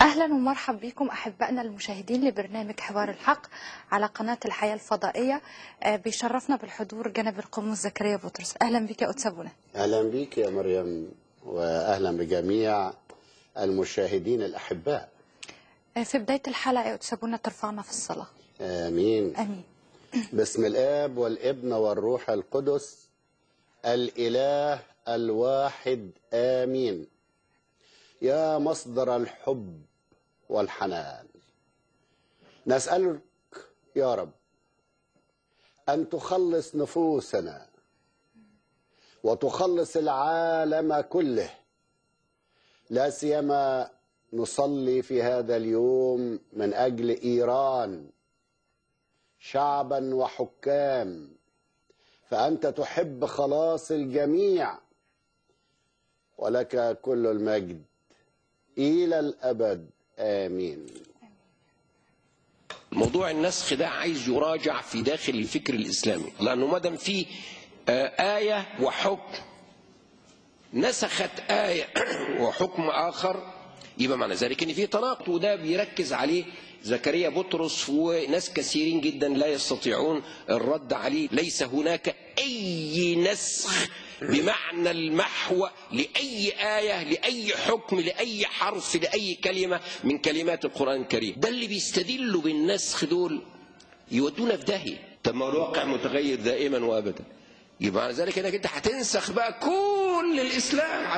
أهلا ومرحب بكم أحبائنا المشاهدين لبرنامج حوار الحق على قناة الحياة الفضائية آه، بيشرفنا بالحضور جناب القمص زكريا بطرس أهلا بك يا أتسابونا أهلا بك يا مريم وأهلا بجميع المشاهدين الأحباء آه، في بداية الحلقة يا أتسابونا ترفعنا في الصلاة آمين أمين باسم الآب والابن والروح القدس الإله الواحد آمين يا مصدر الحب والحنان نسألك يا رب أن تخلص نفوسنا وتخلص العالم كله لا سيما نصلي في هذا اليوم من أجل إيران شعبا وحكام فأنت تحب خلاص الجميع ولك كل المجد إلى الأبد آمين موضوع النسخ ده عايز يراجع في داخل الفكر الإسلامي لأنه ما دام في آه، آية وحكم نسخت آية وحكم آخر يبقى معنى ذلك إن في تناقض وده بيركز عليه زكريا بطرس وناس كثيرين جدا لا يستطيعون الرد عليه ليس هناك أي نسخ بمعنى المحو لأي آية لأي حكم لأي حرف لأي كلمة من كلمات القرآن الكريم ده اللي بيستدلوا بالنسخ دول يودونا في داهية طب ما هو الواقع متغير دائما وأبدا يبقى معنى ذلك انك انت هتنسخ بقى كل الاسلام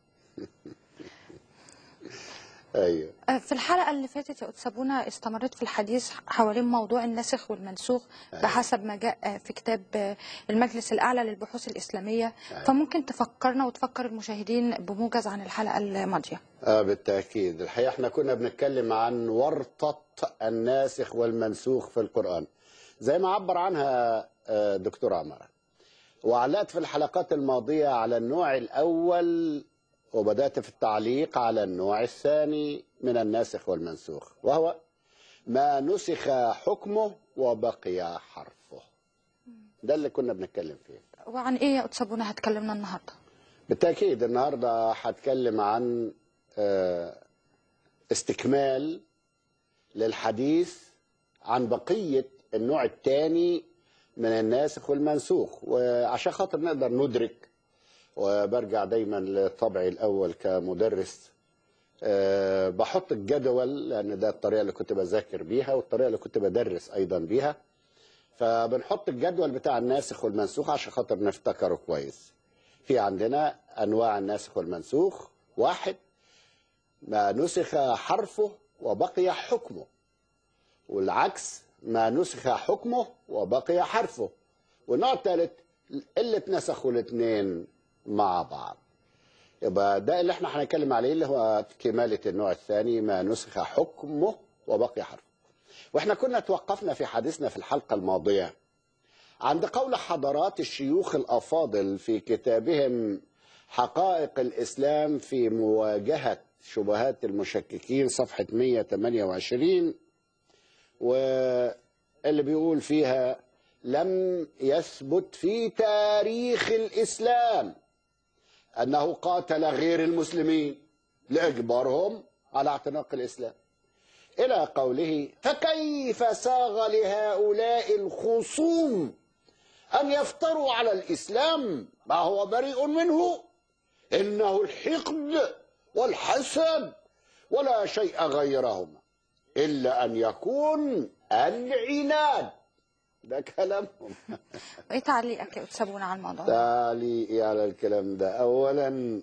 أيوه آه، في الحلقة اللي فاتت يا أتسابونا استمرت في الحديث حوالين موضوع الناسخ والمنسوخ بحسب ما جاء آه، في كتاب آه، المجلس الأعلى للبحوث الإسلامية فممكن تفكرنا وتفكر المشاهدين بموجز عن الحلقة الماضية آه بالتأكيد الحقيقة احنا كنا بنتكلم عن ورطة الناسخ والمنسوخ في القرآن زي ما عبر عنها آه، دكتور عمر وعلقت في الحلقات الماضية على النوع الأول وبدأت في التعليق على النوع الثاني من الناسخ والمنسوخ وهو ما نسخ حكمه وبقي حرفه ده اللي كنا بنتكلم فيه وعن إيه يا أتسابونا هتكلمنا النهاردة بالتأكيد النهاردة هتكلم عن آه، استكمال للحديث عن بقية النوع الثاني من الناسخ والمنسوخ وعشان خاطر نقدر ندرك وبرجع دايما لطبعي الأول كمدرس آه، بحط الجدول لأن ده الطريقة اللي كنت بذاكر بيها والطريقة اللي كنت بدرس أيضا بيها فبنحط الجدول بتاع الناسخ والمنسوخ عشان خاطر نفتكره كويس في عندنا أنواع الناسخ والمنسوخ واحد ما نسخ حرفه وبقي حكمه والعكس ما نسخ حكمه وبقي حرفه والنوع الثالث اللي اتنسخوا الاثنين مع بعض يبقى ده اللي احنا هنتكلم عليه اللي هو كمالة النوع الثاني ما نسخ حكمه وبقي حرفه واحنا كنا توقفنا في حديثنا في الحلقة الماضية عند قول حضرات الشيوخ الأفاضل في كتابهم حقائق الإسلام في مواجهة شبهات المشككين صفحة 128 واللي بيقول فيها لم يثبت في تاريخ الإسلام أنه قاتل غير المسلمين لإجبارهم على اعتناق الإسلام إلى قوله فكيف ساغ لهؤلاء الخصوم أن يفتروا على الإسلام ما هو بريء منه إنه الحقد والحسد ولا شيء غيرهما إلا أن يكون العناد ده كلامهم وإيه تعليقك يا أتسابونا على الموضوع ده؟ تعليقي على الكلام ده أولا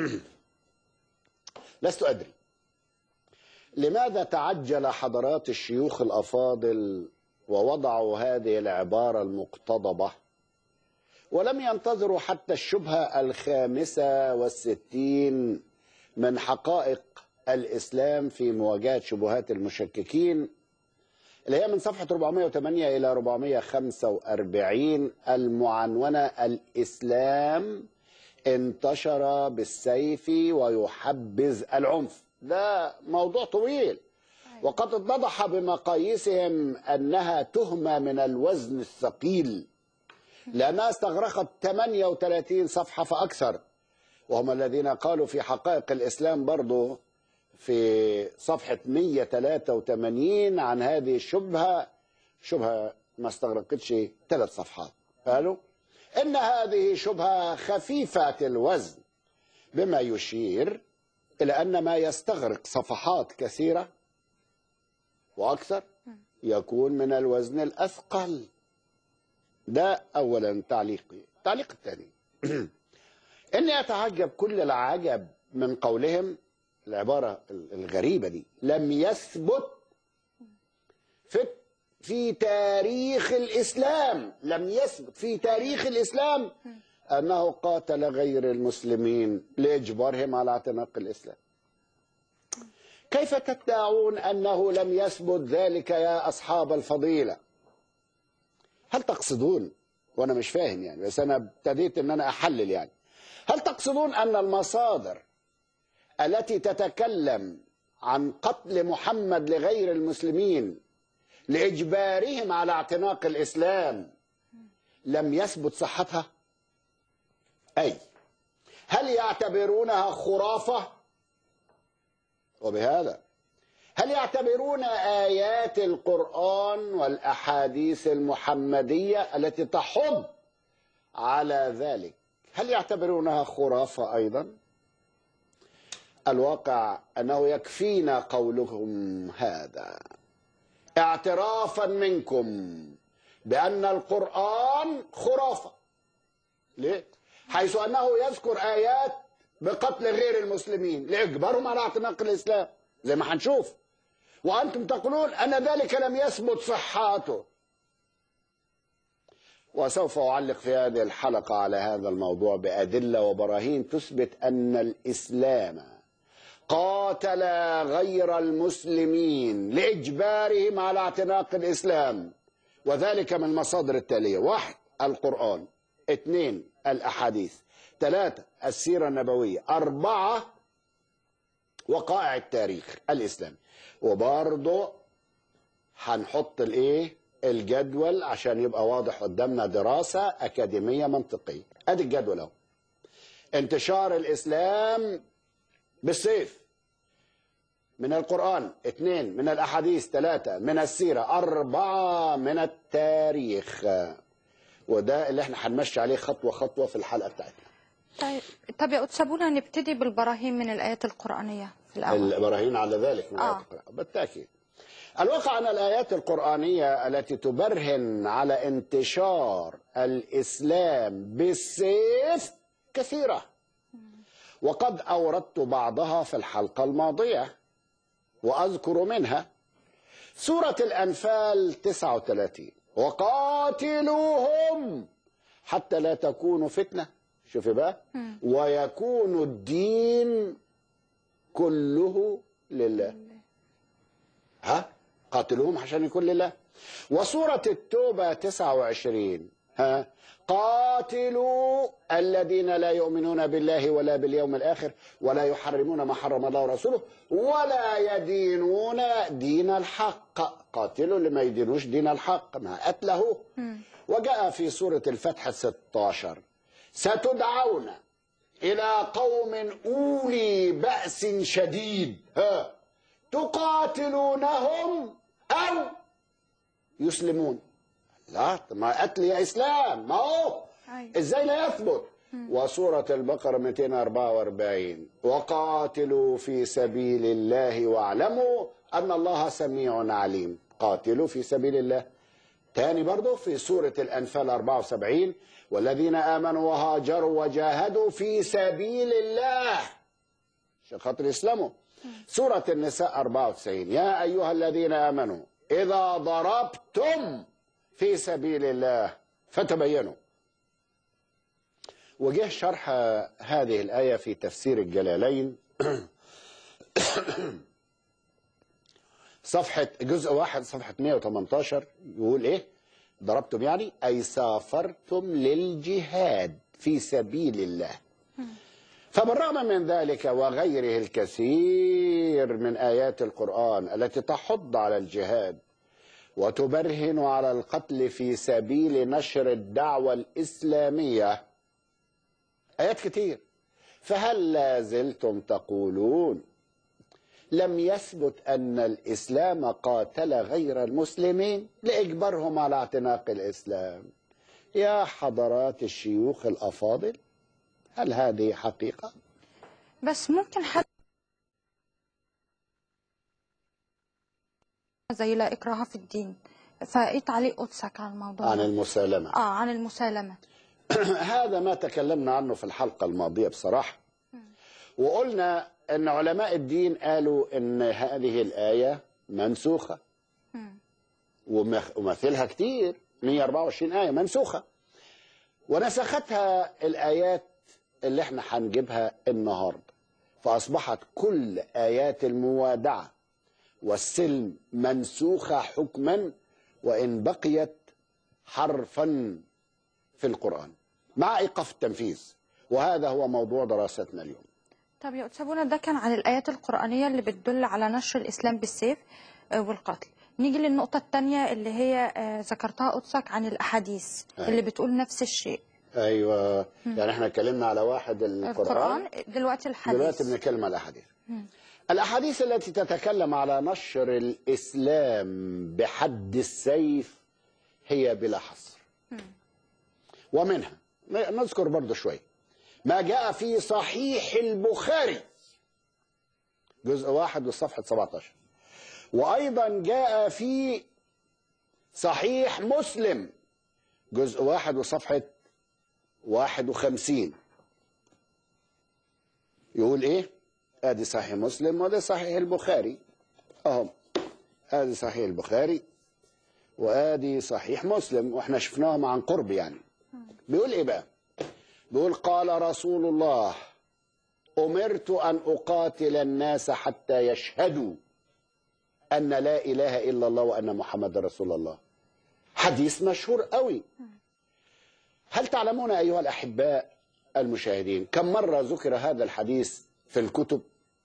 لست أدري لماذا تعجل حضرات الشيوخ الأفاضل ووضعوا هذه العبارة المقتضبة ولم ينتظروا حتى الشبهة الخامسة والستين من حقائق الإسلام في مواجهة شبهات المشككين اللي هي من صفحة 408 إلى 445 المعنونة الإسلام انتشر بالسيف ويحبذ العنف ده موضوع طويل وقد اتضح بمقاييسهم أنها تهمة من الوزن الثقيل لأنها استغرقت 38 صفحة فأكثر وهم الذين قالوا في حقائق الإسلام برضو في صفحة 183 عن هذه الشبهة شبهة ما استغرقتش ثلاث صفحات قالوا إن هذه شبهة خفيفة الوزن بما يشير إلى أن ما يستغرق صفحات كثيرة وأكثر يكون من الوزن الأثقل ده أولا تعليقي التعليق الثاني إني أتعجب كل العجب من قولهم العبارة الغريبة دي لم يثبت في في تاريخ الإسلام لم يثبت في تاريخ الإسلام أنه قاتل غير المسلمين لإجبارهم على اعتناق الإسلام كيف تدعون أنه لم يثبت ذلك يا أصحاب الفضيلة هل تقصدون وأنا مش فاهم يعني بس أنا ابتديت أن أنا أحلل يعني هل تقصدون أن المصادر التي تتكلم عن قتل محمد لغير المسلمين لإجبارهم على اعتناق الإسلام لم يثبت صحتها أي هل يعتبرونها خرافة وبهذا هل يعتبرون آيات القرآن والأحاديث المحمدية التي تحض على ذلك هل يعتبرونها خرافة أيضا الواقع أنه يكفينا قولهم هذا اعترافا منكم بأن القرآن خرافة ليه؟ حيث أنه يذكر آيات بقتل غير المسلمين لإجبارهم على اعتناق الإسلام زي ما هنشوف وأنتم تقولون أن ذلك لم يثبت صحاته وسوف أعلق في هذه الحلقة على هذا الموضوع بأدلة وبراهين تثبت أن الإسلام قاتل غير المسلمين لإجبارهم على اعتناق الإسلام وذلك من المصادر التالية واحد القرآن اثنين الأحاديث ثلاثة السيرة النبوية أربعة وقائع التاريخ الإسلامي وبرضه هنحط الايه الجدول عشان يبقى واضح قدامنا دراسة أكاديمية منطقية ادي الجدول اهو انتشار الإسلام بالسيف من القرآن اثنين من الأحاديث ثلاثة من السيرة أربعة من التاريخ وده اللي احنا هنمشي عليه خطوة خطوة في الحلقة بتاعتنا طيب طب يا أتسابونا نبتدي بالبراهين من الآيات القرآنية في الأول البراهين على ذلك من آه. آيات القرآن بالتأكيد الواقع أن الآيات القرآنية التي تبرهن على انتشار الإسلام بالسيف كثيرة وقد أوردت بعضها في الحلقة الماضية وأذكر منها سورة الأنفال 39 وقاتلوهم حتى لا تكون فتنة شوفي بقى ويكون الدين كله لله ها قاتلوهم عشان يكون لله وسورة التوبة 29 ها قاتلوا الذين لا يؤمنون بالله ولا باليوم الآخر ولا يحرمون ما حرم الله ورسوله ولا يدينون دين الحق قاتلوا اللي ما يدينوش دين الحق ما قتله وجاء في سورة الفتح 16 ستدعون إلى قوم أولي بأس شديد ها تقاتلونهم أو يسلمون لا طب ما قتل يا إسلام ما هو أيوة. إزاي لا يثبت وسورة البقرة 244 وقاتلوا في سبيل الله واعلموا أن الله سميع عليم قاتلوا في سبيل الله تاني برضو في سورة الأنفال 74 والذين آمنوا وهاجروا وجاهدوا في سبيل الله عشان خاطر يسلموا سورة النساء 94 يا أيها الذين آمنوا إذا ضربتم في سبيل الله فتبينوا وجه شرح هذه الآية في تفسير الجلالين صفحة جزء واحد صفحة 118 يقول إيه ضربتم يعني أي سافرتم للجهاد في سبيل الله فبالرغم من ذلك وغيره الكثير من آيات القرآن التي تحض على الجهاد وتبرهن على القتل في سبيل نشر الدعوة الإسلامية آيات كتير فهل لا زلتم تقولون لم يثبت أن الإسلام قاتل غير المسلمين لإجبارهم على اعتناق الإسلام يا حضرات الشيوخ الأفاضل هل هذه حقيقة؟ بس ممكن حد زي لا إكراه في الدين فإيه تعليق قدسك على الموضوع عن ده؟ المسالمة آه عن المسالمة هذا ما تكلمنا عنه في الحلقة الماضية بصراحة وقلنا أن علماء الدين قالوا أن هذه الآية منسوخة ومخ- ومثلها كتير 124 آية منسوخة ونسختها الآيات اللي احنا هنجيبها النهاردة فأصبحت كل آيات الموادعة والسلم منسوخة حكما وإن بقيت حرفا في القرآن مع إيقاف التنفيذ وهذا هو موضوع دراستنا اليوم طب يا أستاذ بونا ده كان عن الآيات القرآنية اللي بتدل على نشر الإسلام بالسيف آه، والقتل نيجي للنقطة التانية اللي هي آه، ذكرتها قدسك عن الأحاديث أيوة. اللي بتقول نفس الشيء أيوة يعني احنا اتكلمنا على واحد القرآن القرآن دلوقتي الحديث دلوقتي بنتكلم على الأحاديث الأحاديث التي تتكلم على نشر الإسلام بحد السيف هي بلا حصر ومنها نذكر برضو شوي ما جاء في صحيح البخاري جزء واحد والصفحة 17 وأيضا جاء في صحيح مسلم جزء واحد وصفحة 51 يقول ايه ادي صحيح مسلم وده صحيح البخاري اهو ادي صحيح البخاري وادي صحيح مسلم واحنا شفناهم عن قرب يعني بيقول ايه بقى بيقول قال رسول الله امرت ان اقاتل الناس حتى يشهدوا ان لا اله الا الله وان محمد رسول الله حديث مشهور قوي هل تعلمون ايها الاحباء المشاهدين كم مره ذكر هذا الحديث في الكتب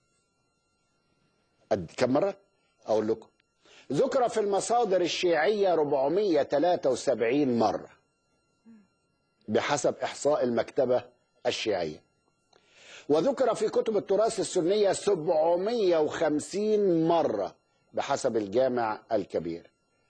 قد كم مره اقول لكم ذكر في المصادر الشيعيه 473 مره بحسب احصاء المكتبه الشيعيه وذكر في كتب التراث السنيه 750 مره بحسب الجامع الكبير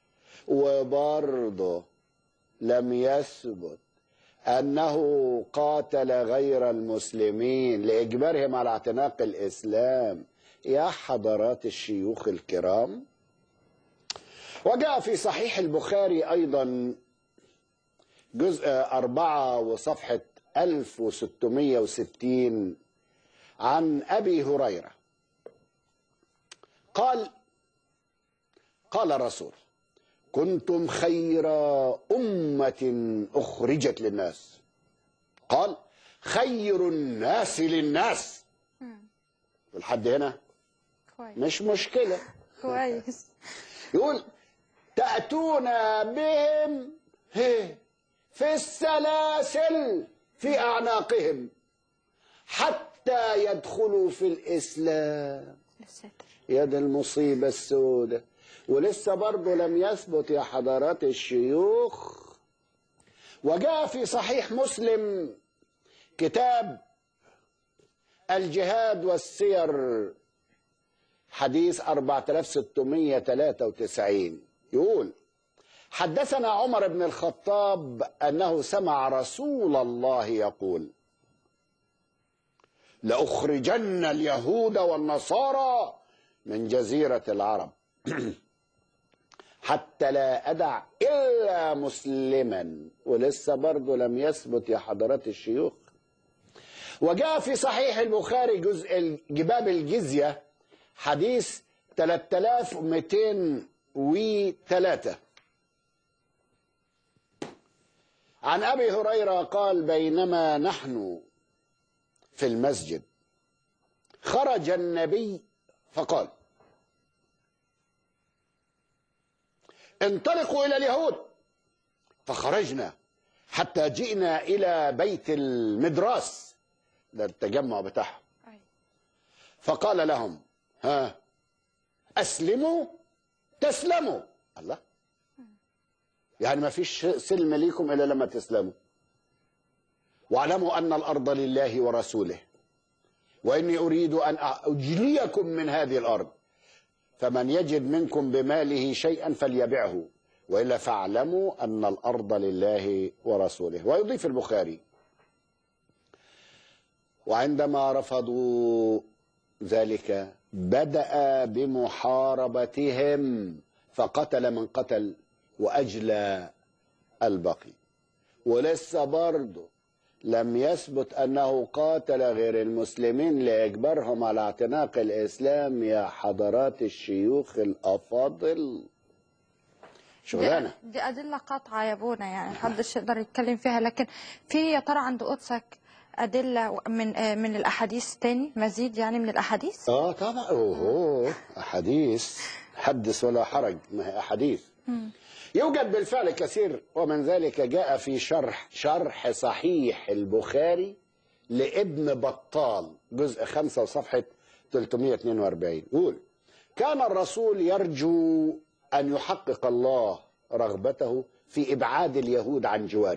وبرضه لم يثبت أنه قاتل غير المسلمين لإجبارهم على اعتناق الإسلام يا حضرات الشيوخ الكرام وجاء في صحيح البخاري أيضا جزء أربعة وصفحة 1660 عن أبي هريرة قال قال الرسول كنتم خير أمة أخرجت للناس قال خير الناس للناس لحد هنا كويس مش مشكلة كويس يقول تأتون بهم هي في السلاسل في أعناقهم حتى يدخلوا في الإسلام للساتر يا دي المصيبة السوداء ولسه برضه لم يثبت يا حضرات الشيوخ وجاء في صحيح مسلم كتاب الجهاد والسير حديث 4693 يقول حدثنا عمر بن الخطاب أنه سمع رسول الله يقول لأخرجن اليهود والنصارى من جزيرة العرب حتى لا أدع إلا مسلما ولسه برضه لم يثبت يا حضرات الشيوخ وجاء في صحيح البخاري جزء جباب الجزية حديث 3203 عن أبي هريرة قال بينما نحن في المسجد خرج النبي فقال انطلقوا إلى اليهود فخرجنا حتى جئنا إلى بيت المدراس ده التجمع بتاعهم أيوة. فقال لهم ها أسلموا تسلموا الله يعني ما فيش سلم ليكم إلا لما تسلموا واعلموا أن الأرض لله ورسوله وإني أريد أن أجليكم من هذه الأرض فمن يجد منكم بماله شيئا فليبعه وإلا فاعلموا أن الأرض لله ورسوله ويضيف البخاري وعندما رفضوا ذلك بدأ بمحاربتهم فقتل من قتل وأجلى البقي ولسه برضه لم يثبت أنه قاتل غير المسلمين لإجبارهم على اعتناق الإسلام يا حضرات الشيوخ الأفاضل شغلانة دي, دي أدلة قاطعة يا بونا يعني محدش يقدر يتكلم فيها لكن في يا ترى عند قدسك أدلة من آه، من الأحاديث تاني مزيد يعني من الأحاديث اه طبعا اوه احاديث حدث ولا حرج ما هي احاديث يوجد بالفعل كثير ومن ذلك جاء في شرح شرح صحيح البخاري لابن بطال جزء خمسة وصفحة 342 يقول كان الرسول يرجو أن يحقق الله رغبته في إبعاد اليهود عن جواره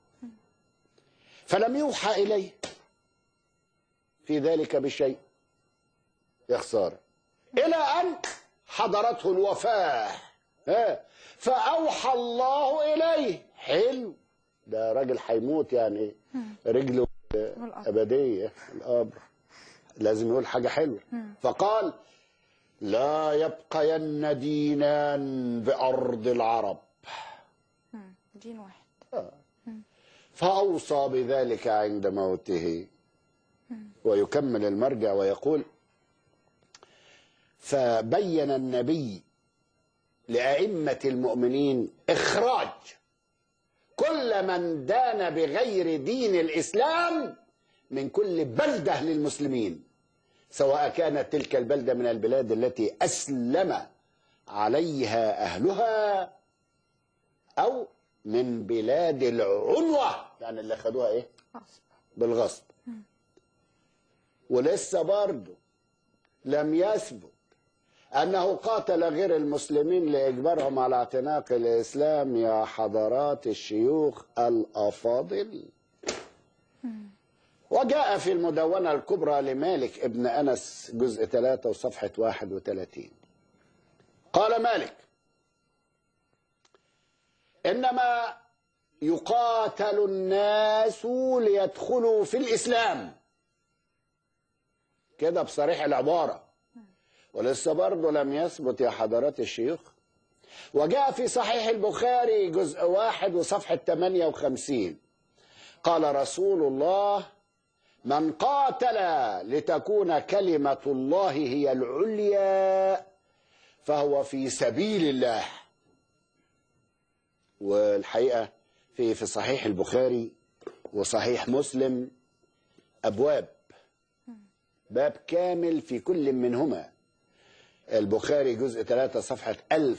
فلم يوحى إليه في ذلك بشيء يا خسارة إلى أن حضرته الوفاة ها فأوحى الله إليه حلو ده راجل هيموت يعني إيه رجله والقبر. أبدية القبر لازم يقول حاجة حلوة فقال لا يبقين دينان بأرض العرب مم. دين واحد فأوصى بذلك عند موته ويكمل المرجع ويقول فبين النبي لأئمة المؤمنين إخراج كل من دان بغير دين الإسلام من كل بلدة للمسلمين سواء كانت تلك البلدة من البلاد التي أسلم عليها أهلها أو من بلاد العنوة يعني اللي خدوها إيه غصب. بالغصب ولسه برضه لم يثبت أنه قاتل غير المسلمين لإجبارهم على اعتناق الإسلام يا حضرات الشيوخ الأفاضل وجاء في المدونة الكبرى لمالك ابن أنس جزء 3 وصفحة 31 قال مالك إنما يقاتل الناس ليدخلوا في الإسلام كده بصريح العبارة ولسه برضه لم يثبت يا حضرات الشيوخ وجاء في صحيح البخاري جزء واحد وصفحة 58 قال رسول الله من قاتل لتكون كلمة الله هي العليا فهو في سبيل الله والحقيقة في في صحيح البخاري وصحيح مسلم أبواب باب كامل في كل منهما البخاري جزء 3 صفحة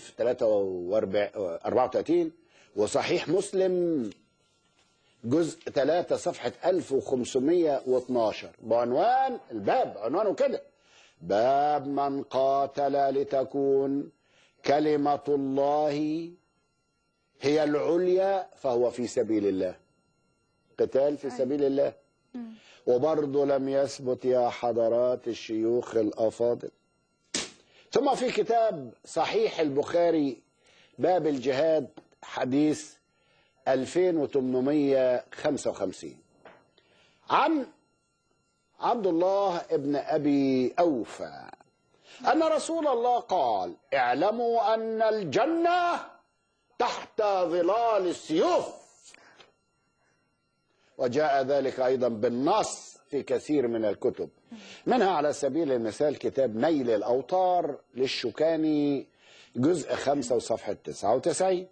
1034 وصحيح مسلم جزء 3 صفحة 1512 بعنوان الباب عنوانه كده باب من قاتل لتكون كلمة الله هي العليا فهو في سبيل الله قتال في سبيل الله وبرضه لم يثبت يا حضرات الشيوخ الأفاضل ثم في كتاب صحيح البخاري باب الجهاد حديث 2855 عن عبد الله ابن أبي أوفى أن رسول الله قال اعلموا أن الجنة تحت ظلال السيوف وجاء ذلك أيضا بالنص في كثير من الكتب منها على سبيل المثال كتاب نيل الأوطار للشوكاني جزء خمسة وصفحة تسعة وتسعين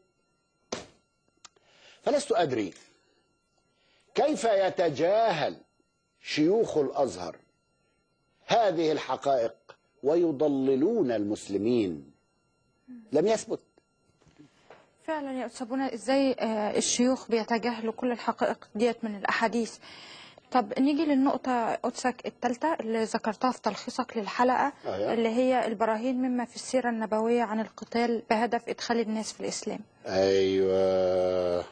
فلست أدري كيف يتجاهل شيوخ الأزهر هذه الحقائق ويضللون المسلمين لم يثبت فعلا يا أستاذ بونا ازاي آه، الشيوخ بيتجاهلوا كل الحقائق ديت من الأحاديث طب نيجي للنقطة قدسك الثالثة اللي ذكرتها في تلخيصك للحلقة أيوة. اللي هي البراهين مما في السيرة النبوية عن القتال بهدف إدخال الناس في الإسلام أيوة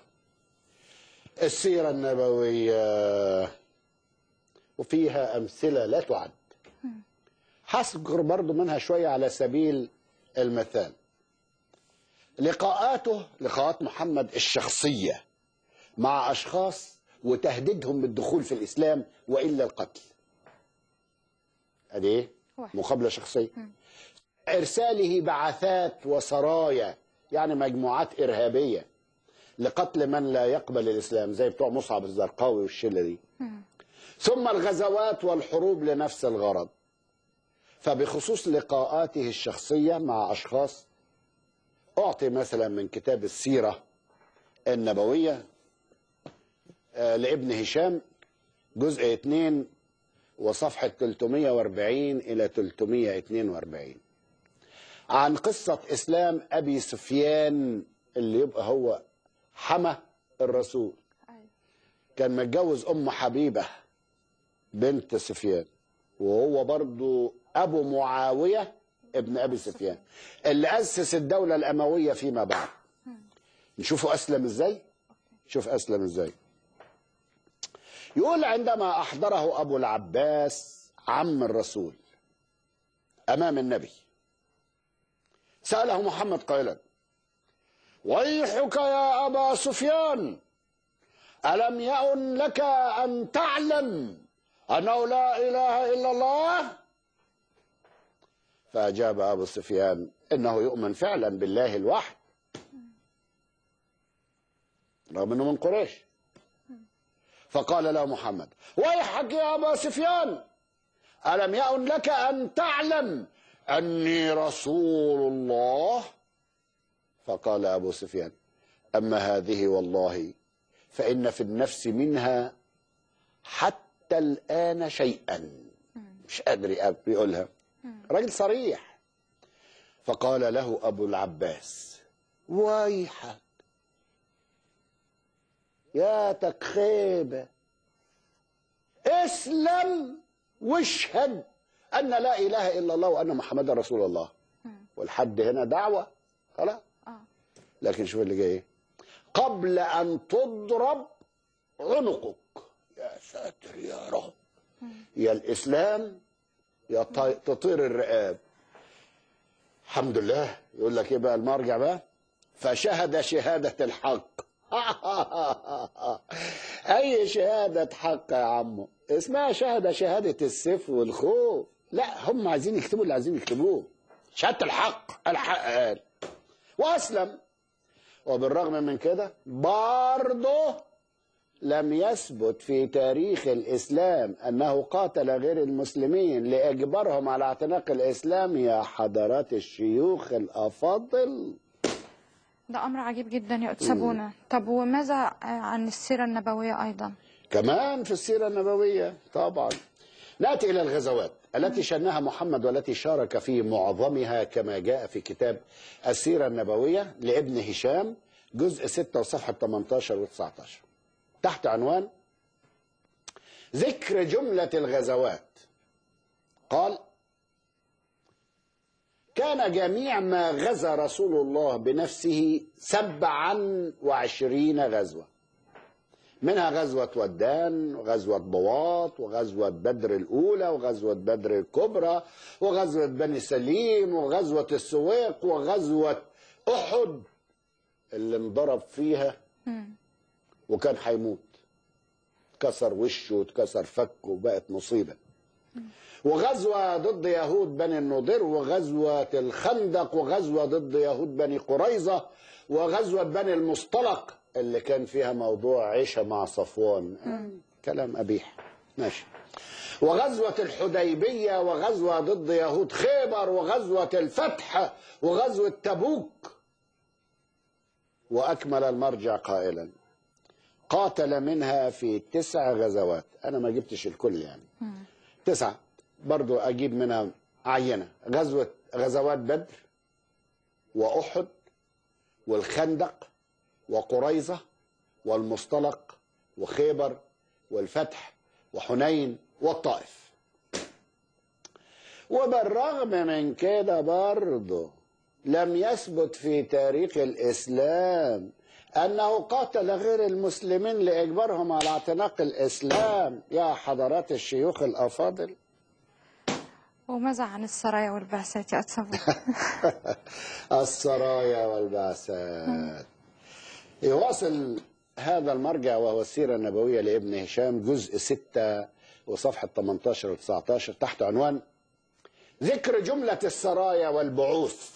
السيرة النبوية وفيها أمثلة لا تعد هذكر برضو منها شوية على سبيل المثال لقاءاته لقاءات محمد الشخصية مع أشخاص وتهديدهم بالدخول في الإسلام وإلا القتل أدي إيه؟ واحد. مقابلة شخصية إرساله بعثات وسرايا يعني مجموعات إرهابية لقتل من لا يقبل الإسلام زي بتوع مصعب الزرقاوي والشلة دي ثم الغزوات والحروب لنفس الغرض فبخصوص لقاءاته الشخصية مع أشخاص أعطي مثلا من كتاب السيرة النبوية آه، لابن هشام جزء 2 وصفحة 340 إلى 342 عن قصة إسلام أبي سفيان اللي يبقى هو حمى الرسول أيوة. كان متجوز أم حبيبة بنت سفيان وهو برضو أبو معاوية ابن أبي سفيان اللي أسس الدولة الأموية فيما بعد نشوفه أسلم إزاي شوف أسلم إزاي يقول عندما أحضره أبو العباس عم الرسول أمام النبي سأله محمد قائلا ويحك يا أبا سفيان ألم يأن لك أن تعلم أنه لا إله إلا الله فأجاب أبو سفيان إنه يؤمن فعلا بالله الواحد رغم أنه من قريش فقال له محمد ويحك يا أبا سفيان ألم يأن لك أن تعلم أني رسول الله فقال أبو سفيان أما هذه والله فإن في النفس منها حتى الآن شيئا مش قادر يقب- يقولها راجل صريح فقال له أبو العباس ويحك يا تكخيبة اسلم واشهد أن لا إله إلا الله وأن محمد رسول الله والحد هنا دعوة خلاص اه لكن شوف اللي جاي إيه؟ قبل أن تضرب عنقك يا ساتر يا رب يا الإسلام يا طي- تطير الرقاب الحمد لله يقول لك ايه بقى المرجع بقى فشهد شهادة الحق أي شهادة حق يا عمو اسمها شهادة شهادة السيف والخوف لا هم عايزين يكتبوا اللي عايزين يكتبوه شهادة الحق الحق قال وأسلم وبالرغم من كده برضه لم يثبت في تاريخ الإسلام أنه قاتل غير المسلمين لإجبارهم على اعتناق الإسلام يا حضرات الشيوخ الأفاضل ده أمر عجيب جدا يا أتسابونا طب وماذا عن السيرة النبوية أيضا كمان في السيرة النبوية طبعا نأتي إلى الغزوات التي شنها محمد والتي شارك في معظمها كما جاء في كتاب السيرة النبوية لابن هشام جزء 6 وصفحة 18 و 19 تحت عنوان ذكر جملة الغزوات قال كان جميع ما غزا رسول الله بنفسه سبعا وعشرين غزوة منها غزوة ودان وغزوة بواط وغزوة بدر الأولى وغزوة بدر الكبرى وغزوة بني سليم وغزوة السويق وغزوة أحد اللي انضرب فيها وكان هيموت كسر وشه واتكسر فكه وبقت مصيبة وغزوة ضد يهود بني النضير وغزوة الخندق وغزوة ضد يهود بني قريظة وغزوة بني المصطلق اللي كان فيها موضوع عيشة مع صفوان كلام أبيح ماشي وغزوة الحديبية وغزوة ضد يهود خيبر وغزوة الفتح وغزوة تبوك وأكمل المرجع قائلا قاتل منها في تسع غزوات أنا ما جبتش الكل يعني تسعة برضو أجيب منها عينة غزوة غزوات بدر وأحد والخندق وقريظة والمصطلق وخيبر والفتح وحنين والطائف وبالرغم من كده برضه لم يثبت في تاريخ الإسلام أنه قاتل غير المسلمين لإجبارهم على اعتناق الإسلام يا حضرات الشيوخ الأفاضل وماذا عن السرايا والبعثات يا أتسابونا السرايا والبعثات يواصل هذا المرجع وهو السيرة النبوية لابن هشام جزء 6 وصفحة 18 و 19 تحت عنوان ذكر جملة السرايا والبعوث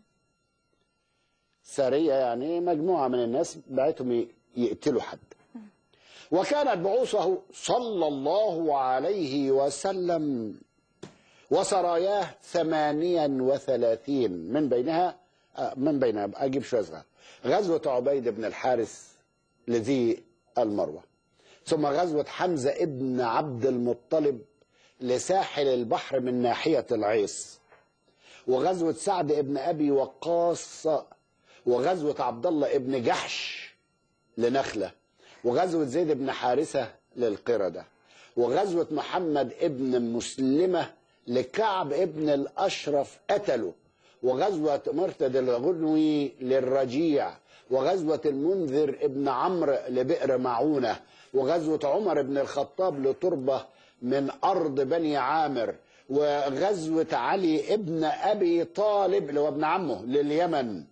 سرية يعني مجموعة من الناس بعتهم ي- يقتلوا حد وكانت بعوثه صلى الله عليه وسلم وسراياه ثمانيا وثلاثين من بينها آه، من بينها أجيب شوية صغار غزوة عبيد بن الحارث لذي المروة ثم غزوة حمزة ابن عبد المطلب لساحل البحر من ناحية العيص وغزوة سعد ابن أبي وقاص وغزوة عبد الله ابن جحش لنخلة وغزوة زيد بن حارثة للقردة وغزوة محمد ابن مسلمة لكعب ابن الأشرف قتله وغزوة مرتد الغنوي للرجيع وغزوة المنذر ابن عمرو لبئر معونة وغزوة عمر بن الخطاب لتربة من أرض بني عامر وغزوة علي ابن أبي طالب اللي هو ابن عمه لليمن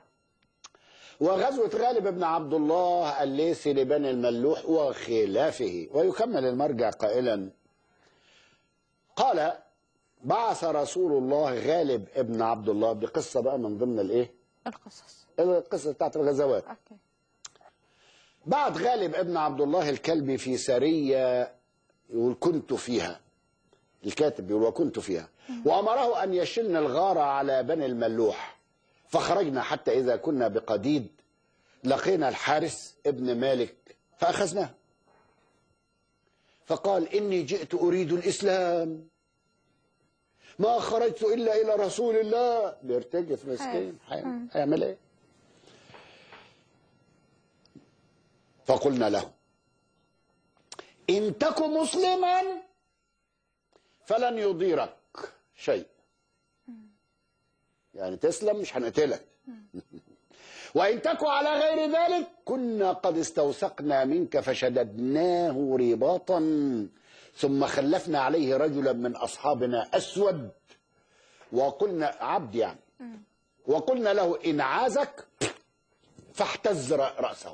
وغزوة غالب بن عبد الله الليثي لبني الملوح وخلافه ويكمل المرجع قائلا قال بعث رسول الله غالب ابن عبد الله دي قصة بقى من ضمن الايه القصص القصة بتاعت الغزوات أوكي بعد غالب ابن عبد الله الكلبي في سرية يقول كنت فيها الكاتب بيقول وكنت فيها وأمره أن يشن الغارة على بني الملوح فخرجنا حتى إذا كنا بقديد لقينا الحارس ابن مالك فأخذناه فقال إني جئت أريد الإسلام ما خرجت إلا إلى رسول الله بيرتجف مسكين هي- هيعمل إيه فقلنا له إن تك مسلما فلن يضيرك شيء يعني تسلم مش هنقتلك وإن تك على غير ذلك كنا قد استوثقنا منك فشددناه رباطا ثم خلفنا عليه رجلا من أصحابنا أسود وقلنا عبد يعني وقلنا له إن عازك فاحتز رأسه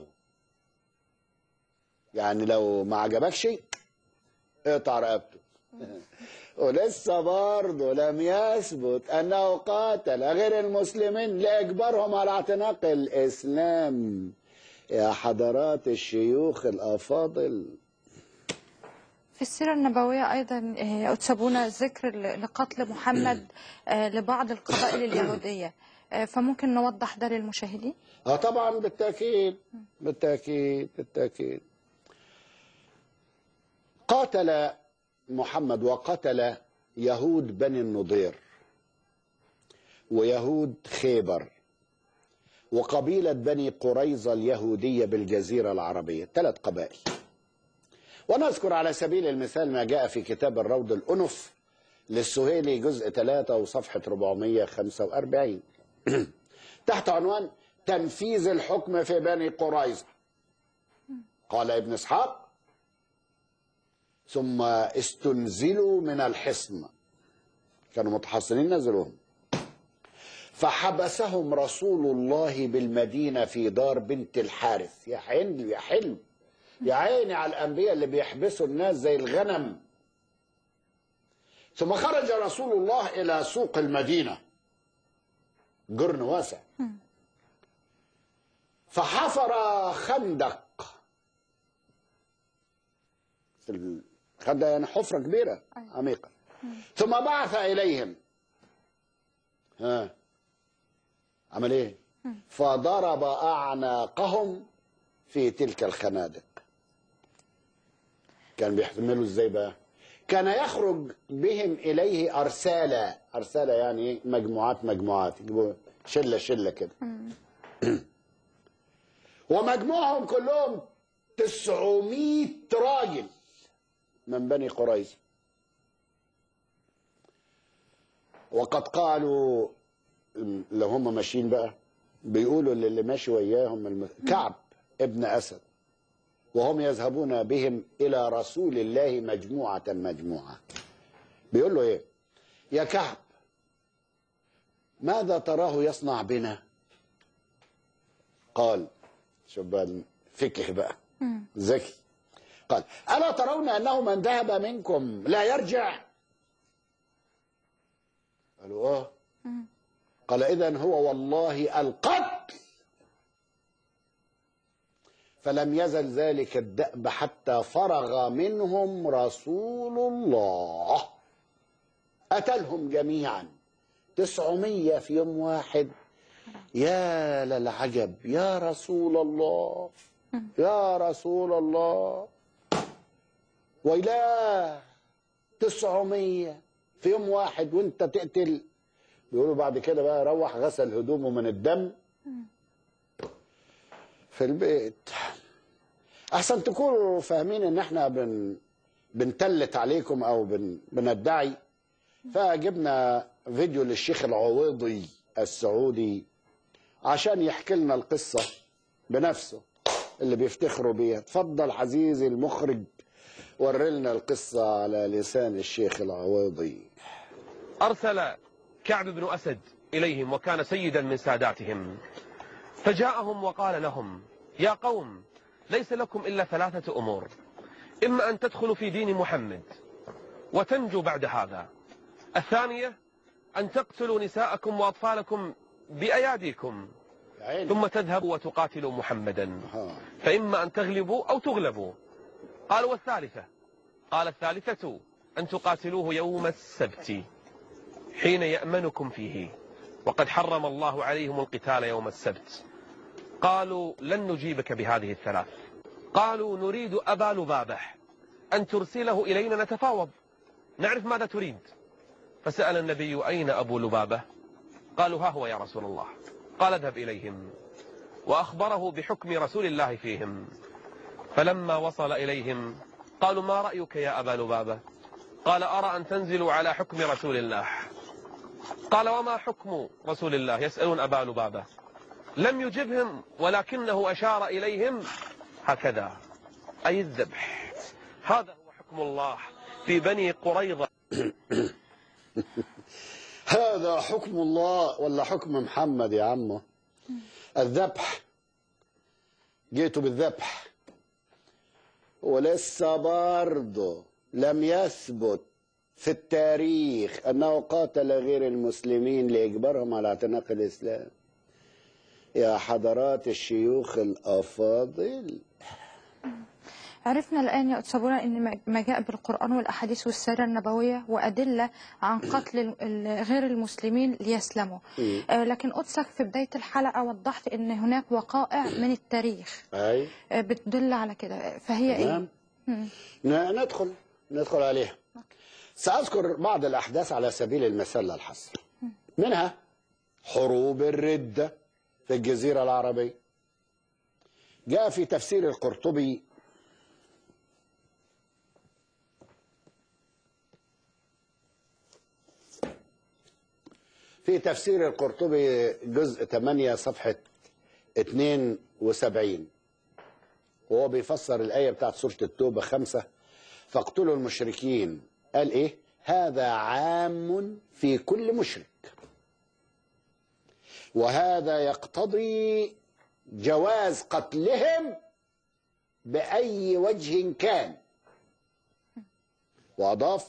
يعني لو ما عجبكش اقطع رقبته ولسه برضه لم يثبت انه قاتل غير المسلمين لاجبارهم على اعتناق الاسلام يا حضرات الشيوخ الافاضل في السيرة النبوية أيضا آه، أتسابونا ذكر ل- لقتل محمد آه، لبعض القبائل اليهودية آه، فممكن نوضح ده للمشاهدين اه طبعا بالتاكيد بالتاكيد بالتاكيد قاتل محمد وقتل يهود بني النضير ويهود خيبر وقبيلة بني قريظة اليهودية بالجزيرة العربية ثلاث قبائل ونذكر على سبيل المثال ما جاء في كتاب الروض الأنف للسهيلي جزء 3 وصفحة 445 تحت عنوان تنفيذ الحكم في بني قريظة قال ابن اسحاق ثم استنزلوا من الحصن كانوا متحصنين نزلوهم فحبسهم رسول الله بالمدينة في دار بنت الحارث يا حلو يا حلو يا عيني على الأنبياء اللي بيحبسوا الناس زي الغنم ثم خرج رسول الله إلى سوق المدينة جرن واسع فحفر خندق خندق يعني حفرة كبيرة عميقة ثم بعث إليهم ها عمل ايه فضرب أعناقهم في تلك الخنادق كان بيحتملوا ازاي بقى كان يخرج بهم إليه أرسالا أرسالا يعني إيه؟ مجموعات مجموعات يجيبوا شلة شلة كده ومجموعهم كلهم 900 راجل من بني قريظة وقد قالوا لو هم ماشيين بقى بيقولوا اللي ماشي وياهم الم... كعب ابن أسد وهم يذهبون بهم إلى رسول الله مجموعة مجموعة بيقول له إيه يا كعب ماذا تراه يصنع بنا قال شوف بقى الفكه بقى ذكي قال ألا ترون أنه من ذهب منكم لا يرجع قالوا آه قال إذا هو والله القتل فلم يزل ذلك الدأب حتى فرغ منهم رسول الله قتلهم جميعا تسعمية في يوم واحد يا للعجب يا رسول الله يا رسول الله ويلاه تسعمية في يوم واحد وانت تقتل بيقولوا بعد كده بقى روح غسل هدومه من الدم في البيت احسن تكونوا فاهمين ان احنا بن بنتلت عليكم او بن بندعي فجبنا فيديو للشيخ العويضي السعودي عشان يحكي لنا القصة بنفسه اللي بيفتخروا بيها اتفضل عزيزي المخرج وري لنا القصة على لسان الشيخ العويضي أرسل كعب بن أسد إليهم وكان سيدا من ساداتهم فجاءهم وقال لهم يا قوم ليس لكم إلا ثلاثة أمور إما أن تدخلوا في دين محمد وتنجوا بعد هذا الثانية أن تقتلوا نساءكم وأطفالكم بأياديكم يا عيني ثم تذهبوا وتقاتلوا محمدا ها. فإما أن تغلبوا أو تغلبوا قالوا والثالثة قال الثالثة أن تقاتلوه يوم السبت حين يأمنكم فيه وقد حرم الله عليهم القتال يوم السبت قالوا لن نجيبك بهذه الثلاث قالوا نريد أبا لبابة أن ترسله إلينا نتفاوض نعرف ماذا تريد فسأل النبي أين أبو لبابة قالوا ها هو يا رسول الله قال اذهب إليهم وأخبره بحكم رسول الله فيهم فلما وصل إليهم قالوا ما رأيك يا أبا لبابة قال أرى أن تنزلوا على حكم رسول الله قال وما حكم رسول الله يسألون أبا لبابة لم يجبهم ولكنه أشار إليهم هكذا أي الذبح هذا هو حكم الله في بني قريظة هذا حكم الله ولا حكم محمد يا عمه الذبح جيتوا بالذبح ولسه برضه لم يثبت في التاريخ أنه قاتل غير المسلمين لإجبارهم على اعتناق الإسلام يا حضرات الشيوخ الأفاضل عرفنا الآن يا أتسابونا أن ما جاء بالقرآن والأحاديث والسيرة النبوية وأدلة عن قتل ال- ال- غير المسلمين ليسلموا آه، لكن قدسك في بداية الحلقة وضحت أن هناك وقائع من التاريخ أي آه، بتدل على كده فهي إيه؟ تمام ن- ندخل ندخل عليها سأذكر بعض الأحداث على سبيل المثال لا الحصر منها حروب الردة في الجزيرة العربية جاء في تفسير القرطبي في تفسير القرطبي جزء 8 صفحة 72 وهو بيفسر الآية بتاعت سورة التوبة خمسة فاقتلوا المشركين قال إيه هذا عام في كل مشرك وهذا يقتضي جواز قتلهم بأي وجه كان وأضاف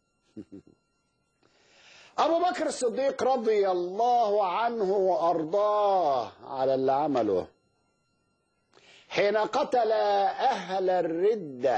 أبو بكر الصديق رضي الله عنه وأرضاه على اللي عمله حين قتل أهل الردة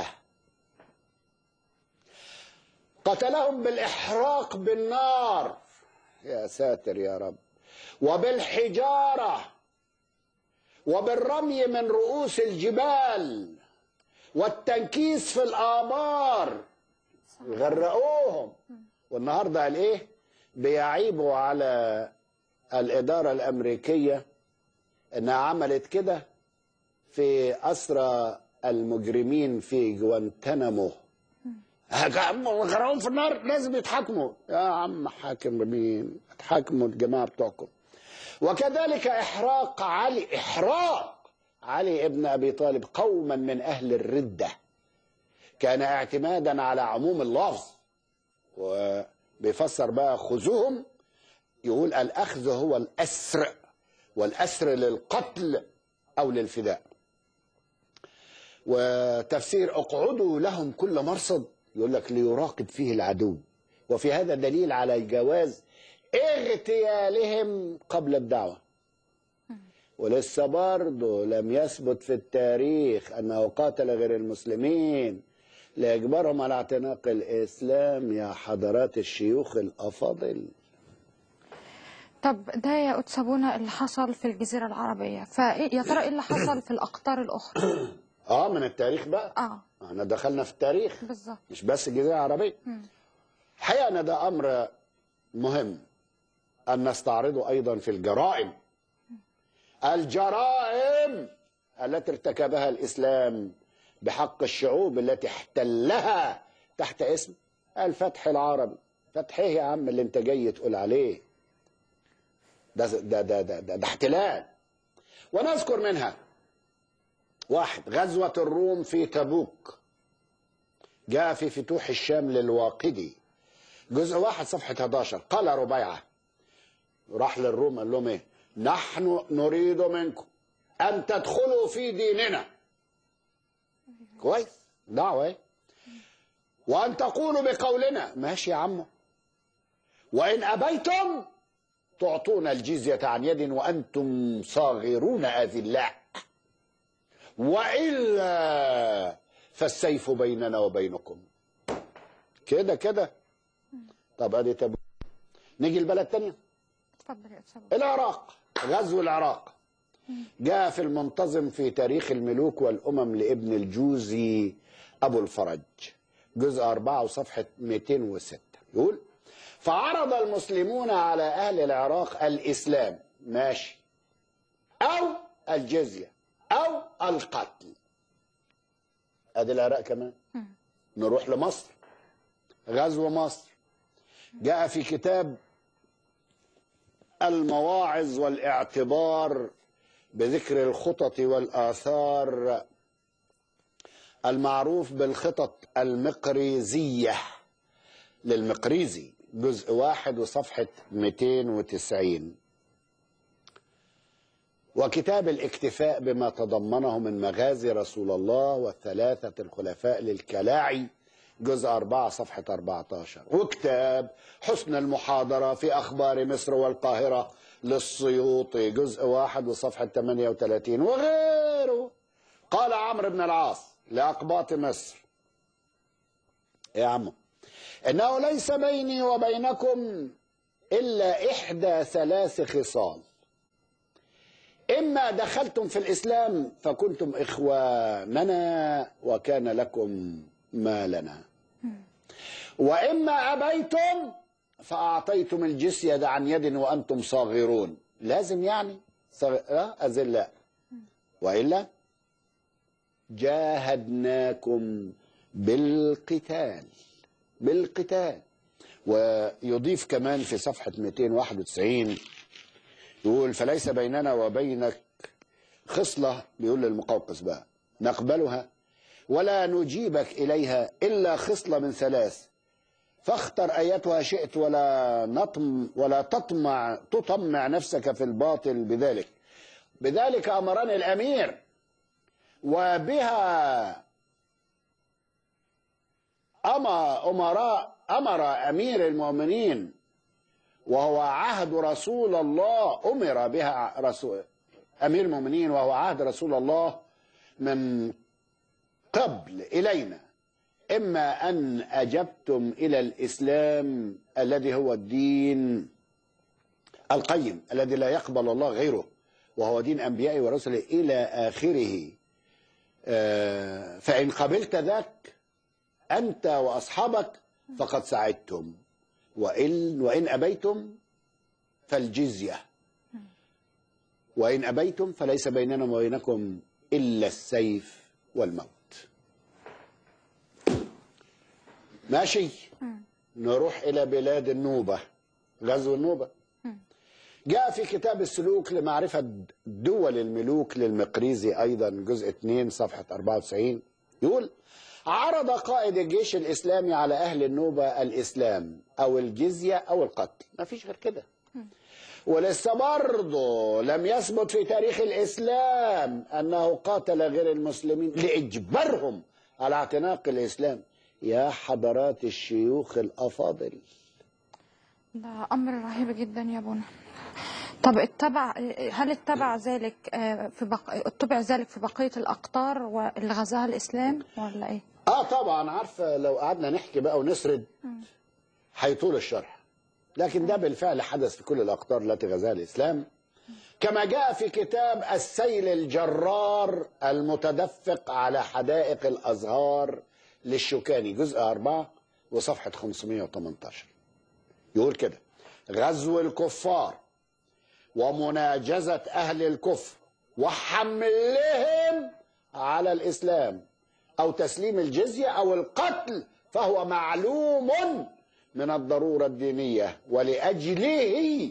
قتلهم بالإحراق بالنار يا ساتر يا رب وبالحجارة وبالرمي من رؤوس الجبال والتنكيس في الآبار غرقوهم والنهارده قال ايه بيعيبوا على الإدارة الأمريكية إنها عملت كده في أسرى المجرمين في جوانتنامو غرقهم في النار لازم يتحاكموا يا عم حاكم مين اتحاكموا الجماعة بتوعكم وكذلك إحراق علي إحراق علي ابن أبي طالب قوما من أهل الردة كان اعتمادا على عموم اللفظ بيفسر بقى خذوهم يقول الأخذ هو الأسر والأسر للقتل أو للفداء وتفسير اقعدوا لهم كل مرصد يقول لك ليراقب فيه العدو وفي هذا دليل على جواز اغتيالهم قبل الدعوة ولسه برضه لم يثبت في التاريخ أنه قاتل غير المسلمين لإجبارهم على اعتناق الإسلام يا حضرات الشيوخ الأفاضل طب ده يا قدس أبونا اللي حصل في الجزيرة العربية فيا ترى إيه اللي حصل في الأقطار الأخرى اه من التاريخ بقى آه احنا دخلنا في التاريخ بالظبط مش بس الجزيرة العربية الحقيقة أن ده أمر مهم أن نستعرضه أيضا في الجرائم الجرائم التي ارتكبها الإسلام بحق الشعوب التي احتلها تحت اسم الفتح العربي فتح ايه يا عم اللي انت جاي تقول عليه ده ده ده ده, ده, ده احتلال ونذكر منها واحد غزوة الروم في تبوك جاء في فتوح الشام للواقدي جزء واحد صفحة 11 قال ربيعة راح للروم قال لهم ايه نحن نريد منكم ان تدخلوا في ديننا كويس دعوة ايه وان تقولوا بقولنا ماشي يا عمو وان ابيتم تعطون الجزية عن يد وانتم صاغرون اذلاء والا فالسيف بيننا وبينكم كده كده طب ادي تبوك نيجي البلد تانية اتفضل يا قدس أبونا العراق غزو العراق جاء في المنتظم في تاريخ الملوك والأمم لابن الجوزي أبو الفرج جزء أربعة وصفحة 206 يقول فعرض المسلمون على أهل العراق الإسلام ماشي أو الجزية أو القتل أدي العراق كمان نروح لمصر غزو مصر جاء في كتاب المواعظ والاعتبار بذكر الخطط والآثار المعروف بالخطط المقريزية للمقريزي جزء واحد وصفحة 290 وكتاب الاكتفاء بما تضمنه من مغازي رسول الله والثلاثة الخلفاء للكلاعي جزء أربعة صفحة 14 وكتاب حسن المحاضرة في أخبار مصر والقاهرة للسيوطي جزء واحد وصفحة 38 وغيره قال عمرو بن العاص لأقباط مصر يا عمو إنه ليس بيني وبينكم إلا إحدى ثلاث خصال إما دخلتم في الإسلام فكنتم إخواننا وكان لكم ما لنا وإما أبيتم فأعطيتم الجزية عن يد وأنتم صاغرون لازم يعني صغ... آه، أذلاء وإلا جاهدناكم بالقتال بالقتال ويضيف كمان في صفحة 291 يقول فليس بيننا وبينك خصلة بيقول للمقوقس بقى نقبلها ولا نجيبك إليها إلا خصلة من ثلاث فاختر أيتها شئت ولا نطم ولا تطمع تطمع نفسك في الباطل بذلك بذلك أمرني الأمير وبها أما أمراء أمر أمير المؤمنين وهو عهد رسول الله أمر بها رسول أمير المؤمنين وهو عهد رسول الله من قبل إلينا إما أن أجبتم إلى الإسلام الذي هو الدين القيم الذي لا يقبل الله غيره وهو دين أنبيائه ورسله إلى آخره آه، فإن قبلت ذاك أنت وأصحابك فقد سعدتم وإن, وإن أبيتم فالجزية وإن أبيتم فليس بيننا وبينكم إلا السيف والموت ماشي نروح إلى بلاد النوبة غزو النوبة جاء في كتاب السلوك لمعرفة دول الملوك للمقريزي أيضا جزء 2 صفحة 94 يقول عرض قائد الجيش الإسلامي على أهل النوبة الإسلام أو الجزية أو القتل ما فيش غير كده ولسه برضه لم يثبت في تاريخ الإسلام أنه قاتل غير المسلمين لإجبارهم على اعتناق الإسلام يا حضرات الشيوخ الأفاضل ده امر رهيب جدا يا بونا طب اتبع هل اتبع ذلك آه، في بق... اتبع ذلك في بقيه الاقطار واللي غزاها الاسلام ولا ايه؟ اه طبعا عارفه لو قعدنا نحكي بقى ونسرد هيطول الشرح لكن ده بالفعل حدث في كل الاقطار التي غزاها الاسلام كما جاء في كتاب السيل الجرار المتدفق على حدائق الازهار للشوكاني جزء أربعة وصفحة 518 يقول كده غزو الكفار ومناجزة أهل الكفر وحملهم على الإسلام أو تسليم الجزية أو القتل فهو معلوم من الضرورة الدينية ولأجله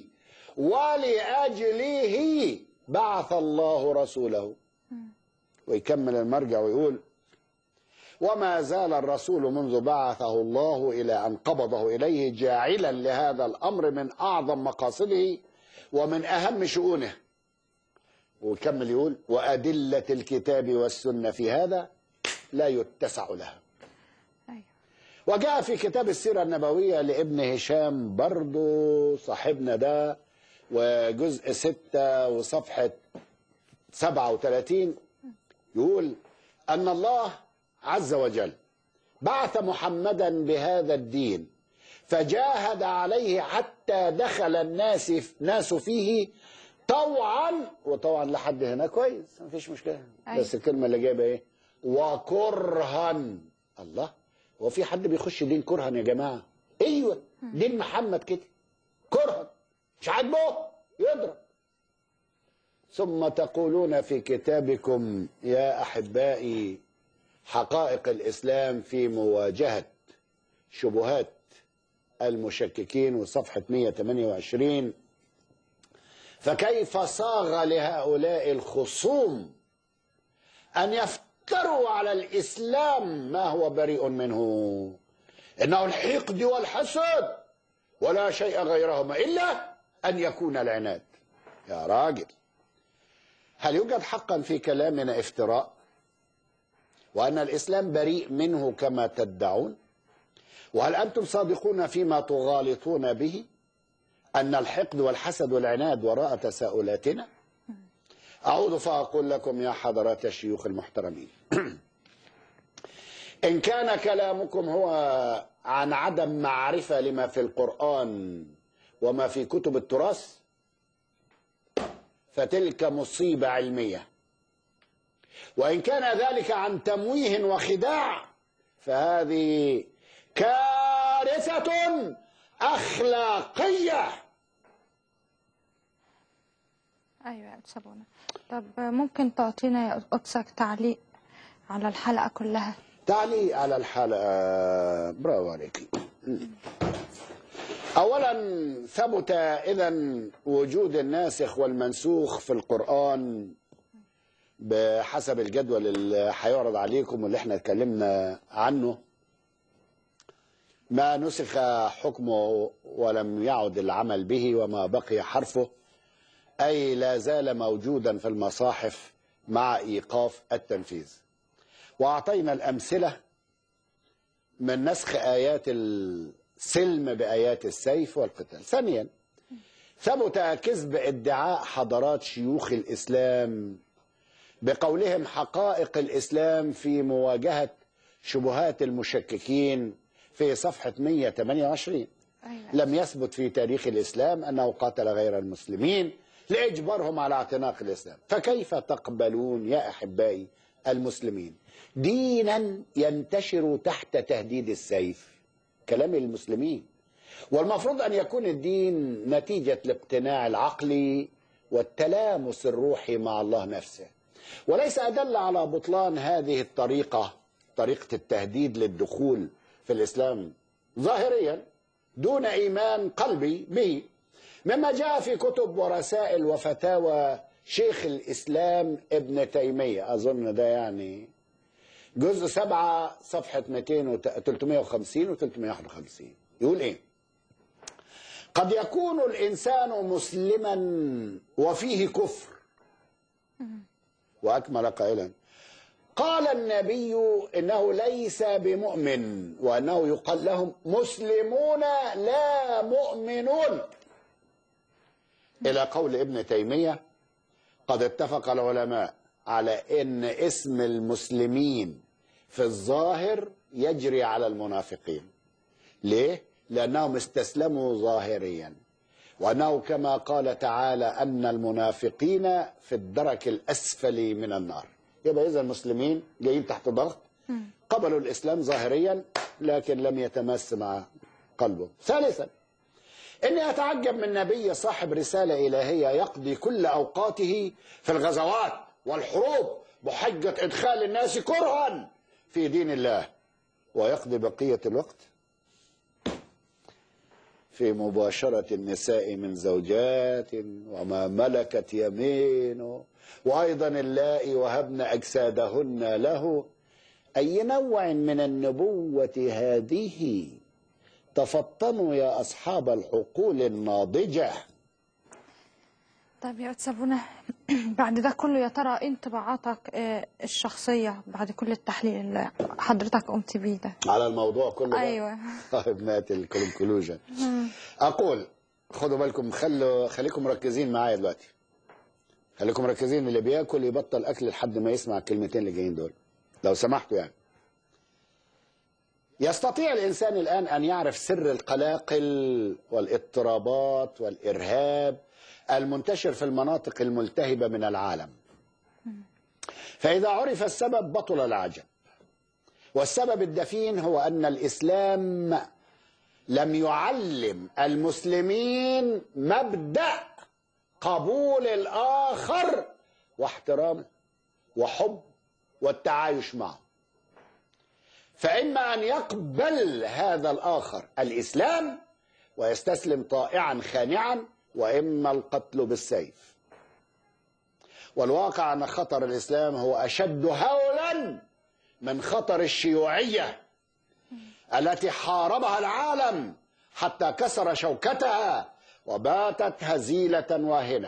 ولأجله بعث الله رسوله ويكمل المرجع ويقول وما زال الرسول منذ بعثه الله إلى أن قبضه إليه جاعلا لهذا الأمر من أعظم مقاصده ومن أهم شؤونه ويكمل يقول وأدلة الكتاب والسنة في هذا لا يتسع لها ايوه وجاء في كتاب السيرة النبوية لابن هشام برضو صاحبنا ده وجزء ستة وصفحة سبعة وثلاثين يقول أن الله عز وجل بعث محمدا بهذا الدين فجاهد عليه حتى دخل الناس ناس فيه طوعا وطوعا لحد هنا كويس مفيش مشكله أيوة. بس الكلمه اللي جايبه ايه وكرها الله هو في حد بيخش دين كرها يا جماعه ايوه دين محمد كده كرها مش عاجبه يضرب ثم تقولون في كتابكم يا احبائي حقائق الاسلام في مواجهه شبهات المشككين وصفحه 128 فكيف صاغ لهؤلاء الخصوم أن يفتروا على الإسلام ما هو بريء منه إنه الحقد والحسد ولا شيء غيرهما إلا أن يكون العناد يا راجل هل يوجد حقا في كلامنا افتراء وأن الإسلام بريء منه كما تدعون وهل أنتم صادقون فيما تغالطون به أن الحقد والحسد والعناد وراء تساؤلاتنا أعود فأقول لكم يا حضرات الشيوخ المحترمين إن كان كلامكم هو عن عدم معرفة لما في القرآن وما في كتب التراث فتلك مصيبة علمية وإن كان ذلك عن تمويه وخداع فهذه كارثة أخلاقية ايوه يا أستاذ بونا طب ممكن تعطينا يا قدسك تعليق على الحلقه كلها تعليق على الحلقة برافو عليك أولا ثبت إذا وجود الناسخ والمنسوخ في القرآن بحسب الجدول اللي هيعرض عليكم واللي احنا اتكلمنا عنه ما نسخ حكمه ولم يعد العمل به وما بقي حرفه أي لا زال موجودا في المصاحف مع إيقاف التنفيذ وأعطينا الأمثلة من نسخ آيات السلم بآيات السيف والقتال ثانيا ثبت كذب ادعاء حضرات شيوخ الإسلام بقولهم حقائق الإسلام في مواجهة شبهات المشككين في صفحة 128 ايوه لم يثبت في تاريخ الإسلام أنه قاتل غير المسلمين لإجبارهم على اعتناق الإسلام فكيف تقبلون يا أحبائي المسلمين دينا ينتشر تحت تهديد السيف كلام المسلمين والمفروض أن يكون الدين نتيجة الاقتناع العقلي والتلامس الروحي مع الله نفسه وليس أدل على بطلان هذه الطريقة طريقة التهديد للدخول في الإسلام ظاهريا دون إيمان قلبي به مما جاء في كتب ورسائل وفتاوى شيخ الإسلام ابن تيمية أظن ده يعني جزء سبعة صفحة 200 و 350 و 351 يقول ايه قد يكون الإنسان مسلما وفيه كفر وأكمل قائلا قال النبي إنه ليس بمؤمن وأنه يقال لهم مسلمون لا مؤمنون إلى قول ابن تيمية قد اتفق العلماء على ان اسم المسلمين في الظاهر يجري على المنافقين ليه لانهم استسلموا ظاهريا وانه كما قال تعالى ان المنافقين في الدرك الاسفل من النار يبقى اذا المسلمين جايين تحت ضغط قبلوا الاسلام ظاهريا لكن لم يتمس مع قلبه ثالثا إني أتعجب من نبي صاحب رسالة إلهية يقضي كل أوقاته في الغزوات والحروب بحجة إدخال الناس كرها في دين الله ويقضي بقية الوقت في مباشرة النساء من زوجات وما ملكت يمينه وأيضا اللائي وهبن أجسادهن له أي نوع من النبوة هذه تفطنوا يا أصحاب العقول الناضجة طيب يا أستاذ سابونا بعد ده كله يا ترى إيه انطباعاتك آه، الشخصية بعد كل التحليل اللي حضرتك قمت بيه ده على الموضوع كله ده. أيوة طيب ناتي الكونكلوجن أقول خدوا بالكم خلوا خليكم مركزين معايا دلوقتي خليكم مركزين اللي بياكل يبطل أكل لحد ما يسمع الكلمتين اللي جايين دول لو سمحتوا يعني يستطيع الإنسان الآن أن يعرف سر القلاقل والاضطرابات والإرهاب المنتشر في المناطق الملتهبة من العالم فإذا عرف السبب بطل العجب والسبب الدفين هو أن الإسلام لم يعلم المسلمين مبدأ قبول الآخر واحترامه وحب والتعايش معه فإما أن يقبل هذا الآخر الإسلام ويستسلم طائعا خانعا وإما القتل بالسيف والواقع أن خطر الإسلام هو أشد هولا من خطر الشيوعية التي حاربها العالم حتى كسر شوكتها وباتت هزيلة واهنة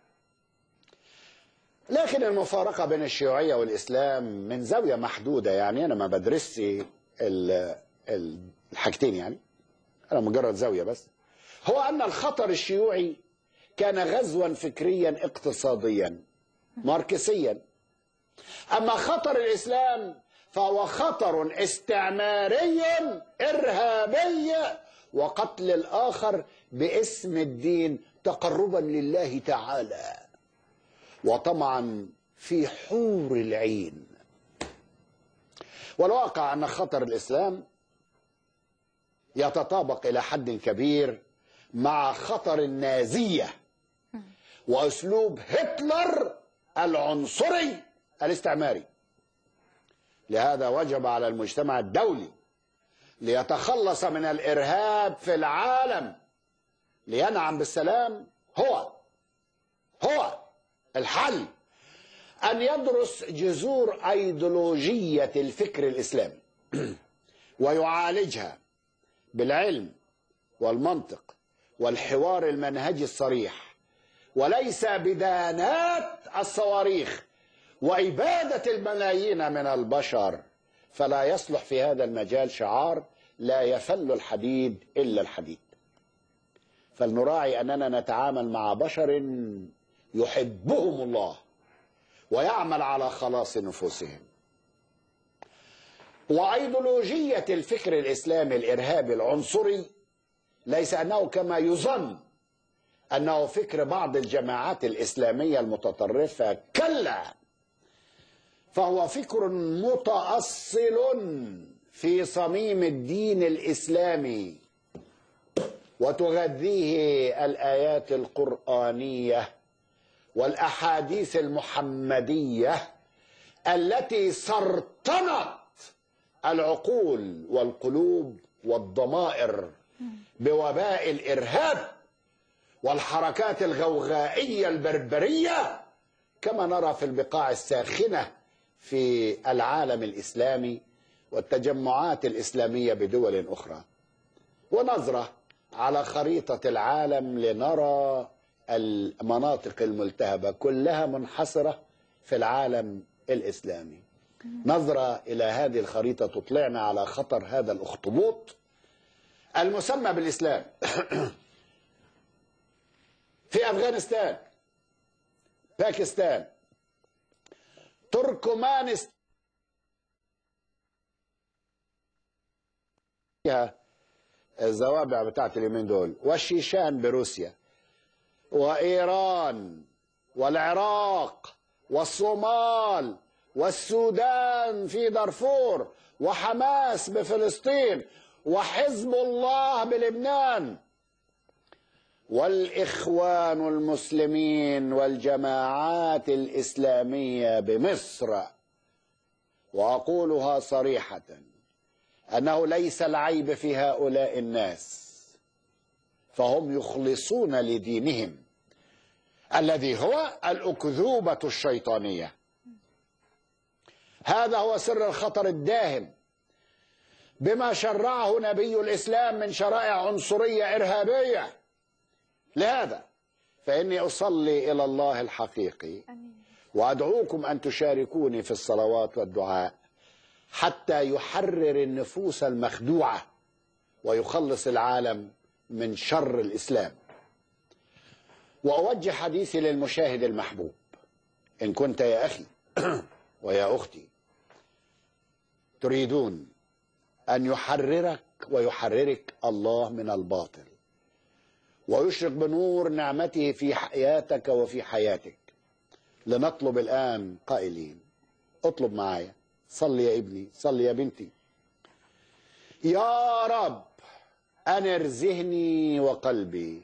لكن المفارقة بين الشيوعية والإسلام من زاوية محدودة يعني أنا ما بدرسش ال- ال- الحاجتين يعني أنا مجرد زاوية بس هو أن الخطر الشيوعي كان غزوا فكريا اقتصاديا ماركسيا أما خطر الإسلام فهو خطر استعماري إرهابي وقتل الآخر باسم الدين تقربا لله تعالى وطمعا في حور العين والواقع أن خطر الإسلام يتطابق إلى حد كبير مع خطر النازية وأسلوب هتلر العنصري الاستعماري لهذا وجب على المجتمع الدولي ليتخلص من الإرهاب في العالم لينعم بالسلام هو هو الحل أن يدرس جذور أيديولوجية الفكر الإسلامي ويعالجها بالعلم والمنطق والحوار المنهجي الصريح وليس بدانات الصواريخ وإبادة الملايين من البشر فلا يصلح في هذا المجال شعار لا يفل الحديد إلا الحديد فلنراعي أننا نتعامل مع بشر يحبهم الله ويعمل على خلاص نفوسهم وأيديولوجية الفكر الإسلامي الإرهابي العنصري ليس أنه كما يظن أنه فكر بعض الجماعات الإسلامية المتطرفة كلا فهو فكر متأصل في صميم الدين الإسلامي وتغذيه الآيات القرآنية والأحاديث المحمدية التي سرطنت العقول والقلوب والضمائر بوباء الإرهاب والحركات الغوغائية البربرية كما نرى في البقاع الساخنة في العالم الإسلامي والتجمعات الإسلامية بدول أخرى ونظرة على خريطة العالم لنرى المناطق الملتهبة كلها منحصرة في العالم الإسلامي نظرة إلى هذه الخريطة تطلعنا على خطر هذا الأخطبوط المسمى بالإسلام في أفغانستان باكستان تركمانستان فيها الزوابع بتاعت اليمين دول والشيشان بروسيا وإيران والعراق والصومال والسودان في دارفور وحماس بفلسطين وحزب الله بلبنان والإخوان المسلمين والجماعات الإسلامية بمصر وأقولها صريحة أنه ليس العيب في هؤلاء الناس فهم يخلصون لدينهم الذي هو الأكذوبة الشيطانية هذا هو سر الخطر الداهم بما شرعه نبي الإسلام من شرائع عنصرية إرهابية لهذا فإني أصلي إلى الله الحقيقي وأدعوكم أن تشاركوني في الصلوات والدعاء حتى يحرر النفوس المخدوعة ويخلص العالم من شر الإسلام وأوجه حديثي للمشاهد المحبوب إن كنت يا أخي ويا أختي تريدون أن يحررك ويحررك الله من الباطل ويشرق بنور نعمته في حياتك وفي حياتك لنطلب الآن قائلين اطلب معايا صل يا ابني صل يا بنتي يا رب أنر ذهني وقلبي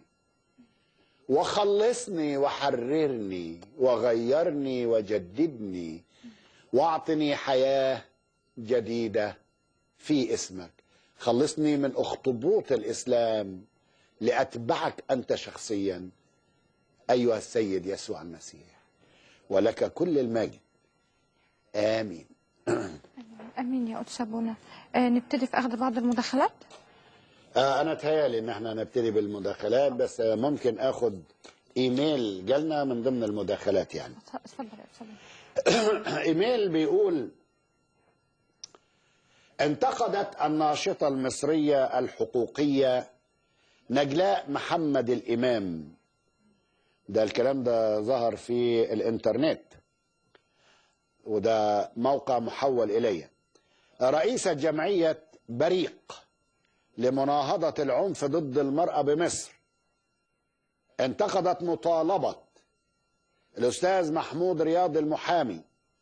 وخلصني وحررني وغيرني وجددني واعطني حياة جديدة في اسمك خلصني من اخطبوط الإسلام لأتبعك أنت شخصيا أيها السيد يسوع المسيح ولك كل المجد آمين امين يا قدس ابونا آه نبتدي في اخذ بعض المداخلات آه أنا تهيألي إن احنا نبتدي بالمداخلات بس آه، ممكن آخد إيميل جالنا من ضمن المداخلات يعني اتفضل يا قدس ابونا ايميل بيقول انتقدت الناشطة المصرية الحقوقية نجلاء محمد الإمام ده الكلام ده ظهر في الإنترنت وده موقع محول إلي رئيسة جمعية بريق لمناهضة العنف ضد المرأة بمصر انتقدت مطالبة الأستاذ محمود رياض المحامي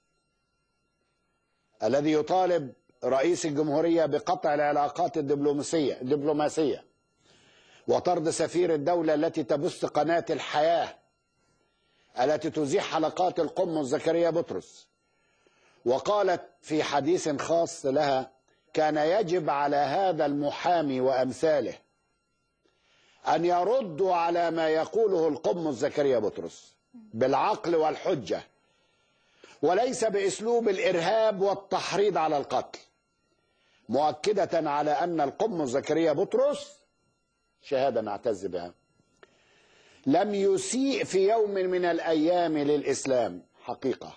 الذي يطالب رئيس الجمهورية بقطع العلاقات الدبلوماسية الدبلوماسية وطرد سفير الدولة التي تبث قناة الحياة التي تذيع حلقات القمص زكريا بطرس وقالت في حديث خاص لها كان يجب على هذا المحامي وأمثاله أن يردوا على ما يقوله القمص زكريا بطرس بالعقل والحجة وليس باسلوب الارهاب والتحريض على القتل مؤكده على ان القم زكريا بطرس شهاده نعتز بها لم يسيء في يوم من الايام للاسلام حقيقه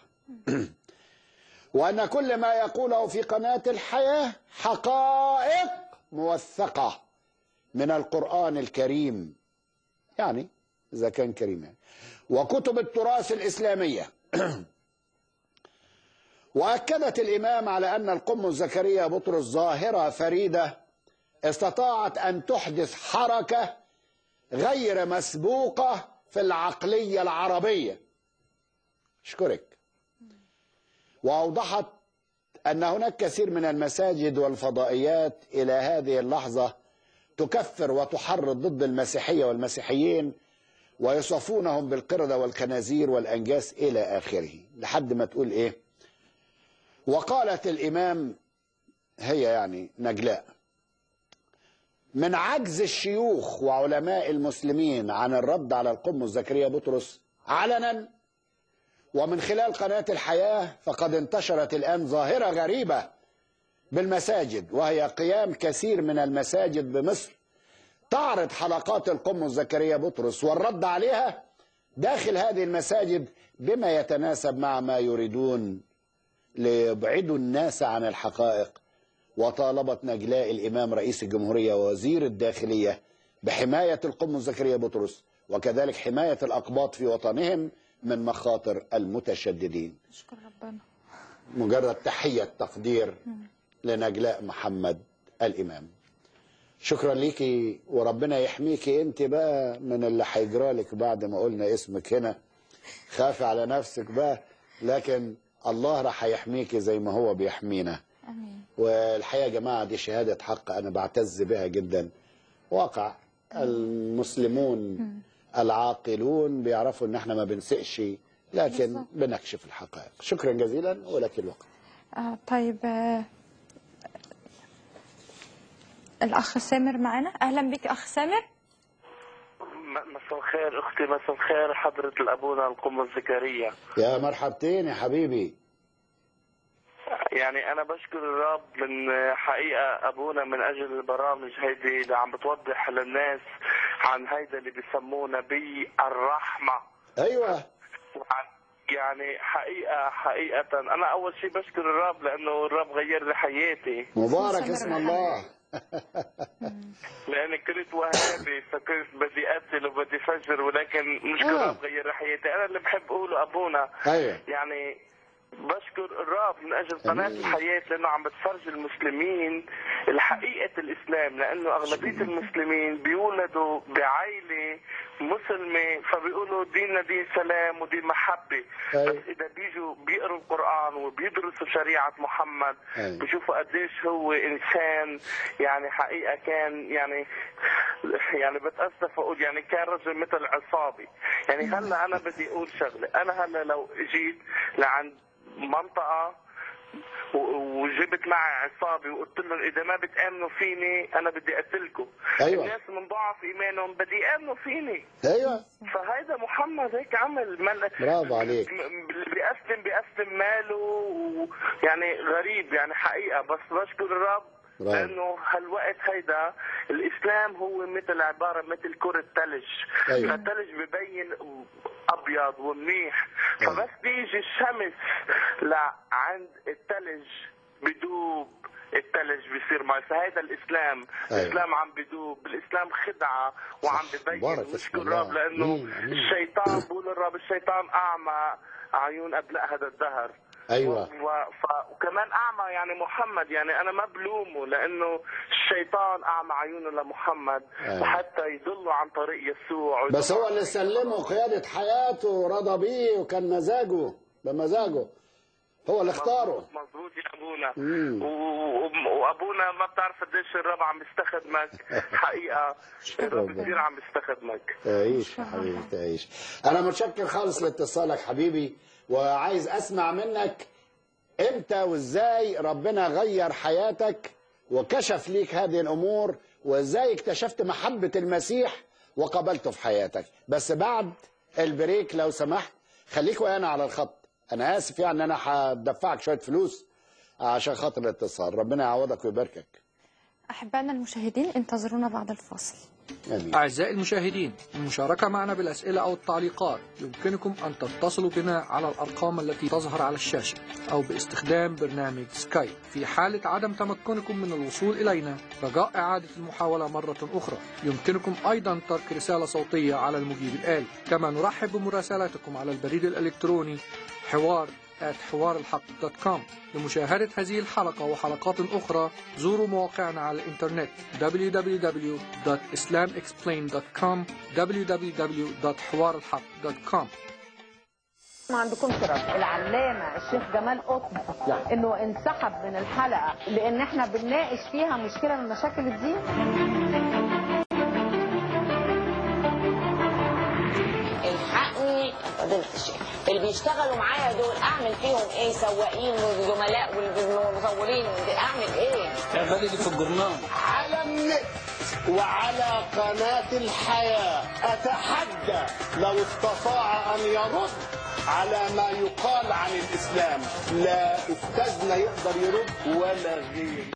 وان كل ما يقوله في قناه الحياه حقائق موثقه من القران الكريم يعني اذا كان كريم يعني. وكتب التراث الاسلاميه واكدت الامام على ان القم زكريا بطرس ظاهره فريده استطاعت ان تحدث حركه غير مسبوقه في العقليه العربيه اشكرك واوضحت ان هناك كثير من المساجد والفضائيات الى هذه اللحظه تكفر وتحرض ضد المسيحيه والمسيحيين ويصفونهم بالقرده والخنازير والانجاس الى اخره لحد ما تقول ايه وقالت الامام هي يعني نجلاء من عجز الشيوخ وعلماء المسلمين عن الرد على القمص زكريا بطرس علنا ومن خلال قناة الحياة فقد انتشرت الآن ظاهرة غريبة بالمساجد وهي قيام كثير من المساجد بمصر تعرض حلقات القمص زكريا بطرس والرد عليها داخل هذه المساجد بما يتناسب مع ما يريدون ليبعدوا الناس عن الحقائق وطالبت نجلاء الإمام رئيس الجمهورية ووزير الداخلية بحماية القمص زكريا بطرس وكذلك حماية الأقباط في وطنهم من مخاطر المتشددين نشكر ربنا مجرد تحية تقدير لنجلاء محمد الإمام شكرا ليكي وربنا يحميكي انت بقى من اللي هيجرالك بعد ما قلنا اسمك هنا خافي على نفسك بقى لكن الله راح يحميكي زي ما هو بيحمينا امين والحقيقه يا جماعه دي شهاده حق انا بعتز بها جدا واقع المسلمون العاقلون بيعرفوا ان احنا ما بنسقش لكن بالظبط. بنكشف الحقائق شكرا جزيلا ولك الوقت آه طيب آه الاخ سامر معانا اهلا بك اخ سامر م- مساء الخير اختي مساء الخير حضرة الابونا القمة زكريا يا مرحبتين يا حبيبي يعني انا بشكر الرب من حقيقة ابونا من اجل البرامج هيدي اللي عم بتوضح للناس عن هيدا اللي بيسموه نبي الرحمة ايوه وعن يعني حقيقة حقيقة انا اول شيء بشكر الرب لانه الرب غير لي حياتي مبارك سامر اسم الحمد. الله لاني كنت وهابي فكنت بدي اقتل وبدي فجر ولكن مشكور آه. الرب غير لي حياتي انا اللي بحب اقوله ابونا ايوه يعني بشكر الرب من اجل قناه أمين. الحياه لانه عم بتفرج المسلمين الحقيقه الاسلام لانه اغلبيه المسلمين بيولدوا بعائله مسلمه فبيقولوا ديننا دين سلام ودين محبه أي. بس اذا بيجوا بيقروا القران وبيدرسوا شريعه محمد أي. بشوفوا قديش هو انسان يعني حقيقه كان يعني يعني بتاسف اقول يعني كان رجل مثل عصابي يعني هلا انا بدي اقول شغله انا هلا لو اجيت لعند منطقه و- وجبت معي عصابي وقلت لهم اذا ما بتامنوا فيني انا بدي اقتلكم أيوة. الناس من ضعف ايمانهم بدي يامنوا فيني ايوه فهيدا محمد هيك عمل مل... برافو عليك. م- اللي بيقسم بيقسم ماله ويعني غريب يعني حقيقة بس بشكر الرب برافو. لأنه هالوقت هيدا الإسلام هو مثل عبارة مثل كرة ثلج أيوة. فالثلج ببين أبيض ومنيح أيوة. فبس بيجي الشمس لعند الثلج بدوب الثلج بيصير مي فهذا الاسلام أيوة. الاسلام عم بدوب الاسلام خدعه وعم صح. ببين بارك نشكر اسم الله. الرب لانه مين- مين. الشيطان بقول الرب الشيطان اعمى عيون ابناء هذا الدهر أيوة. و... ف... وكمان اعمى يعني محمد يعني انا ما بلومه لانه الشيطان اعمى عيونه لمحمد أيوة. لحتى يضلوا عن طريق يسوع بس ويضلوا هو عن اللي طريق سلمه قيادة حياته ورضى بيه وكان مزاجه بمزاجه هو اللي اختاره مظبوط يا ابونا مم. و... و... وابونا ما بتعرف قديش الرب عم يستخدمك حقيقه الرب ربنا. كثير عم يستخدمك تعيش يا حبيبي تعيش انا متشكر خالص لاتصالك حبيبي وعايز اسمع منك امتى وازاي ربنا غير حياتك وكشف ليك هذه الامور وازاي اكتشفت محبة المسيح وقبلته في حياتك بس بعد البريك لو سمحت خليك ويانا على الخط انا اسف يعني انا هدفعك شوية فلوس عشان خاطر الاتصال ربنا يعوضك ويباركك احبائنا المشاهدين انتظرونا بعد الفاصل امين أعزائي المشاهدين المشاركة معنا بالأسئلة أو التعليقات يمكنكم أن تتصلوا بنا على الأرقام التي تظهر على الشاشة أو باستخدام برنامج سكايب في حالة عدم تمكنكم من الوصول إلينا رجاء إعادة المحاولة مرة أخرى يمكنكم أيضا ترك رسالة صوتية على المجيب الآلي كما نرحب بمراسلاتكم على البريد الإلكتروني حوار حوار الحق دوت كوم لمشاهدة هذه الحلقة وحلقات أخرى زوروا مواقعنا على الإنترنت www.islamexplained.com www.حوارالحق.com ما عندكم شرف العلامة الشيخ جمال قطب انه انسحب من الحلقة لان احنا بنناقش فيها مشكلة من مشاكل الدين الحقني فضيلة الشيخ اللي بيشتغلوا معايا دول اعمل فيهم ايه سواقين وزملاء والمصورين اعمل ايه على النت وعلى قناة الحياة أتحدى لو استطاع أن يرد على ما يقال عن الإسلام لا أستاذنا يقدر يرد ولا غير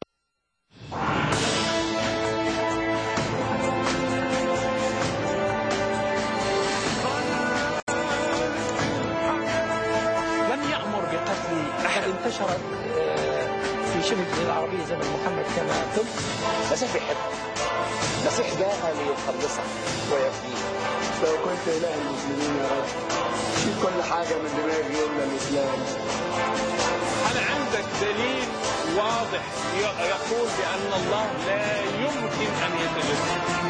لم يأمر بقتل أحد انتشرت آه، في شبه الجزيرة العربية زمن محمد كما قلت المسيح بيحبك المسيح جاء ليخلصك ويفديك لو كنت إله المسلمين يا رب شيل كل حاجة من دماغي إلا الإسلام هل عندك دليل واضح ي- يقول بأن الله لا يمكن أن يتجسد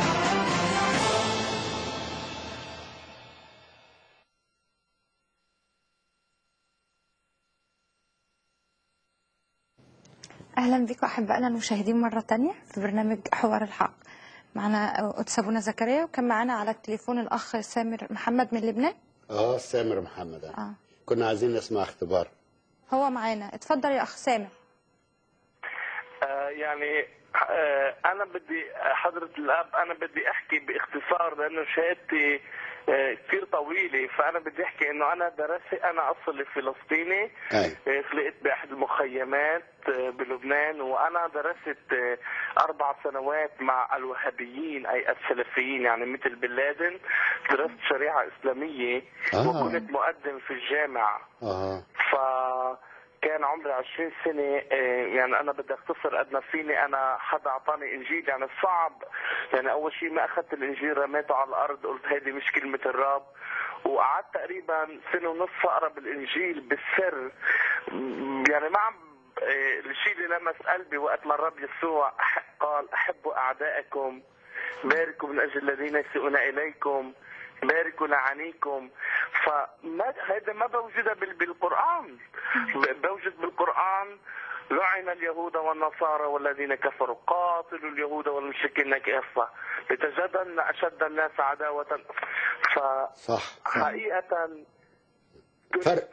أهلا بكم أحبائنا المشاهدين مرة تانية في برنامج حوار الحق معنا قدس أبونا زكريا وكان معنا على التليفون الأخ سامر محمد من لبنان آه سامر محمد آه. كنا عايزين نسمع اختبار هو معانا اتفضل يا أخ سامر آه، يعني آه، انا بدي حضرة الاب انا بدي احكي باختصار لانه شهادتي آه، كثير طويلة فأنا بدي أحكي إنه أنا درست أنا أصلي فلسطيني أي. آه، خلقت بأحد المخيمات آه، بلبنان وأنا درست آه، أربع سنوات مع الوهابيين أي السلفيين يعني مثل بن لادن درست شريعة إسلامية آه. وكنت مقدم في الجامعة آه فكان عمري 20 سنة آه، يعني أنا بدي أختصر قد ما فيني أنا حدا أعطاني إنجيل يعني صعب يعني أول شيء ما أخذت الإنجيل رميته على الأرض قلت هيدي مش كلمة الرب وقعدت تقريبا سنة ونص أقرأ بالإنجيل بالسر م- يعني ما عم آه، الشيء اللي لمس قلبي وقت ما الرب يسوع ح- قال أحبوا أعدائكم باركوا من أجل الذين يسيئون إليكم باركوا لعنيكم فما هذا ما بوجد بال- بالقرآن ب- بوجد بالقرآن لعن اليهود والنصارى والذين كفروا قاتلوا اليهود والمشركين كافة لتجدن أشد الناس عداوة ف صح صح حقيقة كنت فرق.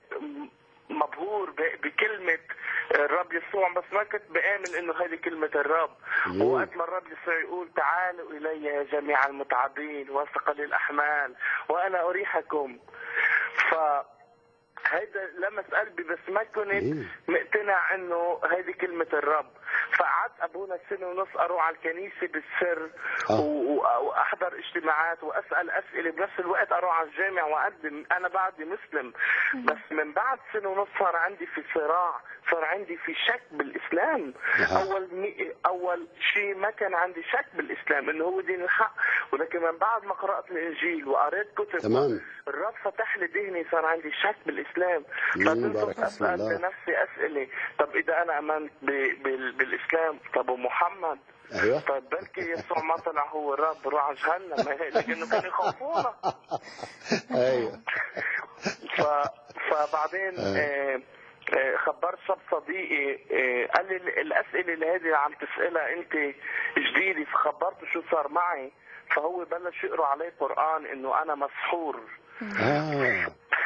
مبهور ب- بكلمة الرب يسوع بس ما كنت بآمن انه هذه كلمة الرب مم. وقت ما الرب يسوع يقول تعالوا الي يا جميع المتعبين وثقل الاحمال وانا اريحكم ف هيدا لمس قلبي بس ما كنت مم. مقتنع انه هيدي كلمة الرب فقعدت ابونا سنة ونص اروح على الكنيسة بالسر آه. و- و- واحضر اجتماعات واسال اسئله بنفس الوقت اروح على الجامع واقدم انا بعدي مسلم بس من بعد سنه ونص صار عندي في صراع صار عندي في شك بالاسلام أها. اول مي... اول شيء ما كان عندي شك بالاسلام انه هو دين الحق ولكن من بعد ما قرات الانجيل وقريت كتب تمام. الرب فتح لي ذهني صار عندي شك بالاسلام مم، فصرت بارك اسم اسال الله. لنفسي اسئله طب اذا انا امنت ب... بال... بالاسلام طب ومحمد ايوه طيب بلكي يسوع ما طلع هو الرب روح على جهنم لكنه كانوا يخوفونا ايوه ف... فبعدين آه، آه، خبرت شاب صديقي آه، قال لي ال- الاسئله اللي هذه عم تسالها انت جديده فخبرته شو صار معي فهو بلش يقرا علي قران انه انا مسحور آه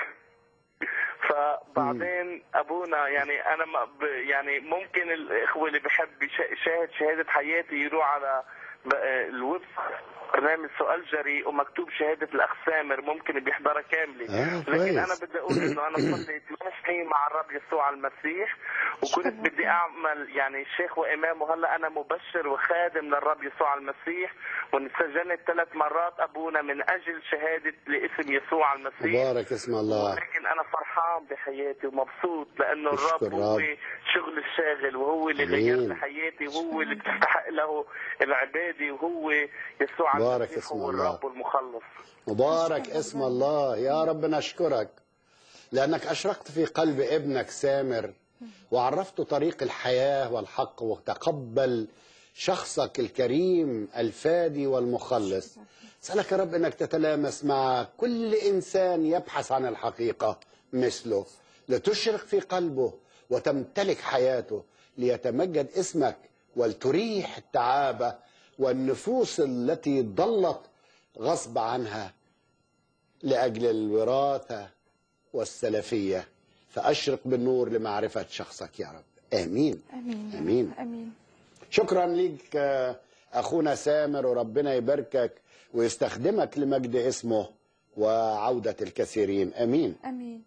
فبعدين ابونا يعني انا ما ب يعني ممكن الاخوه اللي بحب يشا- يشاهد شهاده حياتي يروح على ب- آه، الويب سايت برنامج سؤال جريء ومكتوب شهاده الاخ سامر ممكن بيحضرها كامله آه، لكن كويس. انا بدي اقول انه انا صليت ثمان سنين مع الرب يسوع المسيح وكنت بدي اعمل يعني شيخ وامام وهلا انا مبشر وخادم للرب يسوع المسيح وانسجنت ثلاث مرات ابونا من اجل شهاده لاسم يسوع المسيح مبارك اسم الله لكن انا فرحان بحياتي ومبسوط لانه الرب اشكر هو رب. شغل الشاغل وهو اللي أمين. غير لي حياتي وهو اللي بتستحق له العباده وهو يسوع بارك المسيح اسم هو الله. الرب والمخلص مبارك اسم الله يا رب نشكرك لأنك أشرقت في قلب ابنك سامر وعرفته طريق الحياة والحق وتقبل شخصك الكريم الفادي والمخلص سألك يا رب أنك تتلامس مع كل إنسان يبحث عن الحقيقة مثله لتشرق في قلبه وتمتلك حياته ليتمجد اسمك ولتريح التعابة والنفوس التي ضلت غصب عنها لأجل الوراثة والسلفية فأشرق بالنور لمعرفة شخصك يا رب آمين امين يا آمين. رب. امين شكرا ليك آه، أخونا سامر وربنا يباركك ويستخدمك لمجد اسمه وعودة الكثيرين أمين امين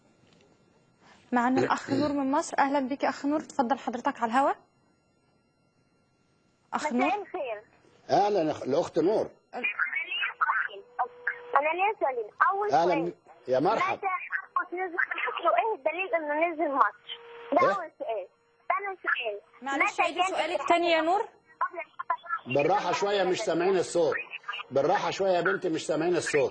معنا الاخ نور من مصر اهلا بك يا اخ نور تفضل حضرتك على الهواء اخ نور مساء الخير أهلا أخ- الأخت نور انا ليا سؤالين اول أهلا سؤال يا مرحب متى حرقت نزل مصر وايه الدليل انه نزل مصر ده إيه؟ اول سؤال ثاني سؤال معلش متى عيدي كان سؤالك اتحاد تاني يا نور قبل الحرب بالراحة شوية مش سامعين الصوت بالراحة شوية يا بنتي مش سامعين الصوت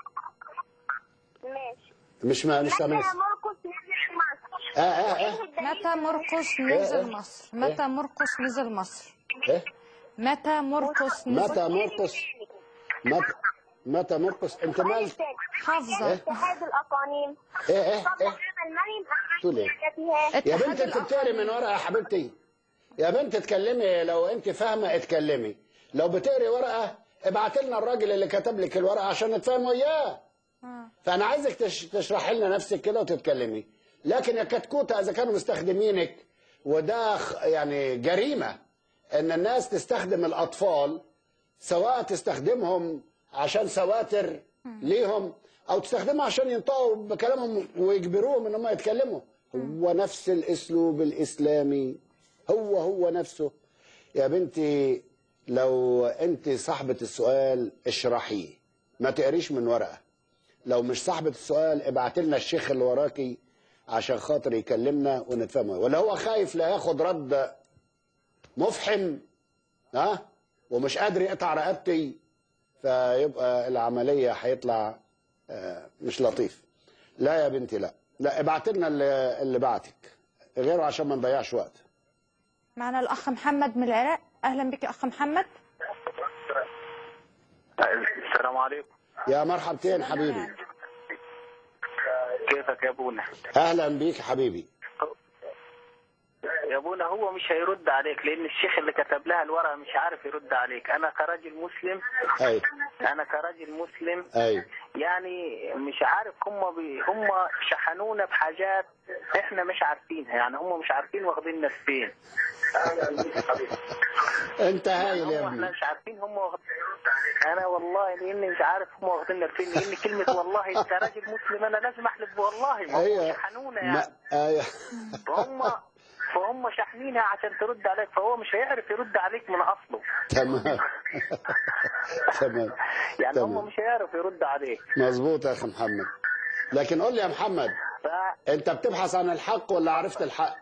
ماشي مش ما مش متى سامعين مرقس نزل مصر آه آه آه متى مرقس نزل مصر متى مرقس نزل مصر إيه متى مرقس نزل متى مرقس متى متى مرقس أنت مال حافظة اتحاد الاقانيم إيه إيه طبق إيه عمل مريم تقول إيه حياتها يا اتحاد بنت انت بتقري من ورقه يا حبيبتي يا بنت اتكلمي لو انت فاهمه اتكلمي لو بتقري ورقه ابعت لنا الراجل اللي كتب لك الورقه عشان نتفاهم وياه آه. فانا عايزك تش... تشرحي لنا نفسك كده وتتكلمي لكن يا كتكوته اذا كانوا مستخدمينك وده خ- يعني جريمه ان الناس تستخدم الاطفال سواء تستخدمهم عشان سواتر ليهم او تستخدمهم عشان ينطقوا بكلامهم ويجبروهم ان هم يتكلموا هو نفس الاسلوب الاسلامي هو هو نفسه يا بنتي لو انت صاحبة السؤال اشرحيه ما تقريش من ورقة لو مش صاحبة السؤال ابعت لنا الشيخ اللي وراكي عشان خاطر يكلمنا ونتفاهم ولا هو خايف لا ياخد رد مفحم ها ومش قادر يقطع رقبتي فيبقى العملية هيطلع آه، مش لطيف لا يا بنتي لا لا ابعت لنا اللي, اللي بعتك غيره عشان ما نضيعش وقت معنا الاخ محمد من العراق اهلا بك يا اخ محمد السلام عليكم يا مرحبتين حبيبي كيفك يا ابونا اهلا بيك حبيبي يا ابونا هو مش هيرد عليك لان الشيخ اللي كتب لها الورقه مش عارف يرد عليك انا كراجل مسلم اي انا كراجل مسلم اي يعني مش عارف هم بي هم شحنونا بحاجات احنا مش عارفينها يعني هم مش عارفين واخديننا فين انت هايل يا هم ابني احنا مش عارفين هم واخد... انا والله لاني مش عارف هم واخديننا فين لان كلمه والله كراجل مسلم انا لازم احلف والله ما هم ايوه شحنونا يعني ما ايوه فهم فهم شاحنينها عشان ترد عليك فهو مش هيعرف يرد عليك من اصله تمام تمام يعني هم تمام مش هيعرف يرد عليك مظبوط يا اخي محمد لكن قول لي يا محمد ف... انت بتبحث عن الحق ولا عرفت الحق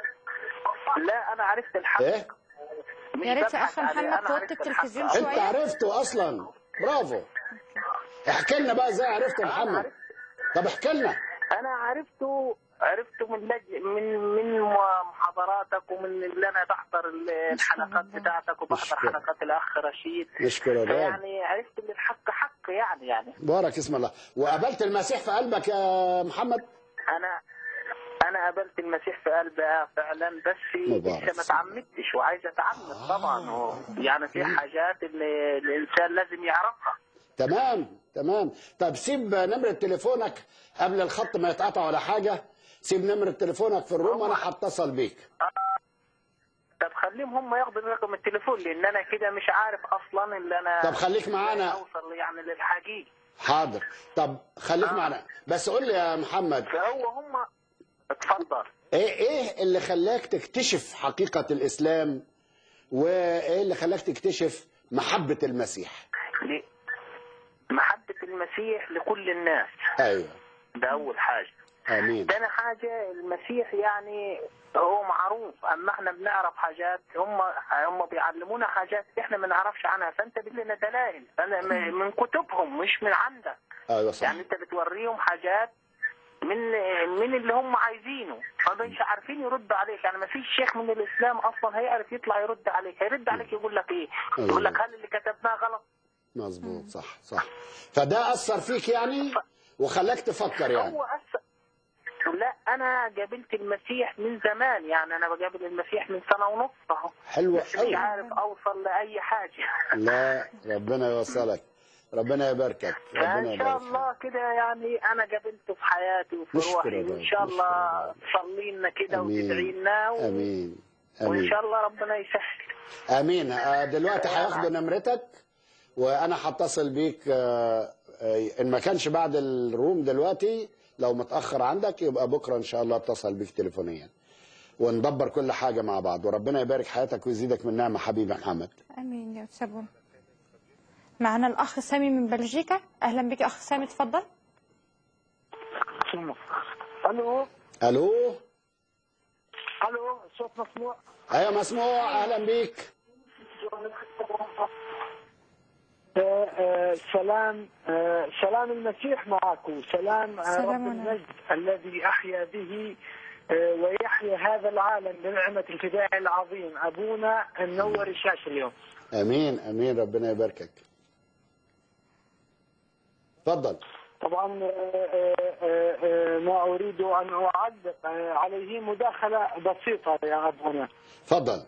لا انا عرفت الحق ايه مش يا ريت يا ببحث اخ عليه، محمد أنا توطي عرفت التلفزيون الحق. انت شويه عرفته اصلا برافو احكي لنا بقى ازاي عرفت يا محمد طب احكي لنا انا عرفته عرفته من لج... من من محاضراتك ومن اللي انا بحضر الحلقات بتاعتك وبحضر نشكر. حلقات الاخ رشيد نشكر الرب يعني عرفت ان الحق حق يعني يعني بارك اسم الله وقابلت المسيح في قلبك يا محمد انا انا قابلت المسيح في قلبي آه فعلا بس مبارك لسه ما تعمدتش وعايز اتعمد طبعا و... يعني في حاجات اللي الانسان لازم يعرفها تمام تمام طب سيب نمرة تليفونك قبل الخط ما يتقطع ولا حاجة سيب نمرة تليفونك في الروم وانا هتصل بيك طب خليهم هم ياخدوا رقم التليفون لان انا كده مش عارف اصلا اللي انا طب خليك معانا. اوصل يعني للحقيقه حاضر طب خليك معنا بس قول لي يا محمد فهو هم اتفضل ايه ايه اللي خلاك تكتشف حقيقة الاسلام وايه اللي خلاك تكتشف محبة المسيح ل- محبه المسيح لكل الناس ايوه ده اول حاجه امين تاني حاجة المسيح يعني هو معروف اما احنا بنعرف حاجات هم هم بيعلمونا حاجات احنا ما نعرفش عنها فانت بتجيب لنا دلائل انا م- من كتبهم مش من عندك ايوه صح يعني انت بتوريهم حاجات من من اللي هم عايزينه فمش عارفين يردوا عليك يعني ما فيش شيخ من الاسلام اصلا هيعرف يطلع يرد عليك هيرد عليك يقول لك ايه يقول لك هل اللي كتبناه غلط مظبوط صح صح فده اثر فيك يعني وخلاك تفكر يعني هو أس... لا انا قابلت المسيح من زمان يعني انا بقابل المسيح من سنه ونص اهو حلوة بس مش قوي عارف اوصل لاي حاجه لا ربنا يوصلك ربنا يباركك ربنا فان شاء يبارك الله كده يعني انا قابلته في حياتي وفي نشكر روحي الرب، وان شاء نشكر الله تصلي لنا كده امين وتدعي لنا و... امين وان امين شاء الله ربنا يسهل امين آه، دلوقتي هياخدوا نمرتك وانا هتصل بيك آه، آه، ان ما كانش بعد الروم دلوقتي لو متاخر عندك يبقى بكره ان شاء الله اتصل بيك تليفونيا وندبر كل حاجه مع بعض وربنا يبارك حياتك ويزيدك من نعمه حبيبي محمد امين يا سابون معنا الاخ سامي من بلجيكا اهلا بك اخ سامي اتفضل الو الو الو الصوت مسموع ايوه مسموع اهلا بيك آه، آه، سلام آه، سلام المسيح معكم سلام آه، سلام رب عليكم. المجد الذي احيا به آه، ويحيا هذا العالم بنعمة الفداء العظيم أبونا منور الشاشة اليوم امين امين ربنا يباركك اتفضل طبعا آه، آه، آه، ما أريد أن أعلق آه، عليه مداخلة بسيطة يا أبونا اتفضل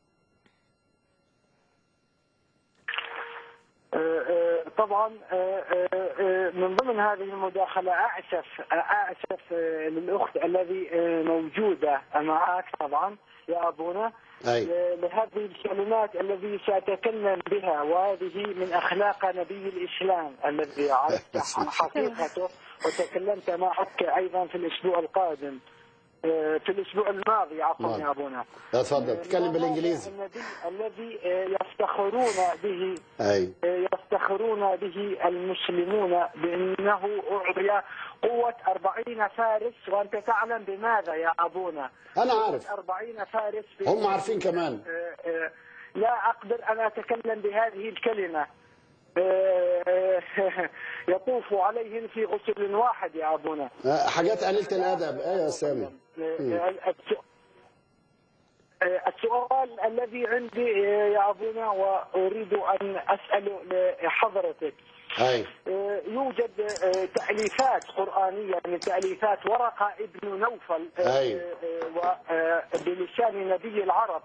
آه، آه، طبعا آه، آه، آه، من ضمن هذه المداخلة أعسف أعسف آه، للأخت الذي آه، موجودة معك طبعا يا أبونا أي. ل- لهذه الكلمات الذي سأتكلم بها وهذه من أخلاق نبي الإسلام الذي عرفت حقيقته وتكلمت معك أيضا في الأسبوع القادم آه، في الأسبوع الماضي عفوا نعم. يا أبونا اتفضل اتكلم بالانجليزي النبي الذي آه، يفتخرون به اي يفتخرون به المسلمون بأنه أعطي قوة أربعين فارس وأنت تعلم بماذا يا أبونا أنا قوة عارف. أربعين فارس ب- هم عارفين كمان آه، آه، لا أقدر أن أتكلم بهذه الكلمة آه، آه، يطوف عليهم في غسل واحد يا أبونا آه، حاجات قليله الادب ايوه يا سامي مم. آه، الس- آه، السؤال الذي عندي آه، يا أبونا وأريد أن أسأله لحضرتك اي آه، يوجد آه، تأليفات قرآنية من تأليفات ورقة ابن نوفل آه، أي. آه، آه، بلسان نبي العرب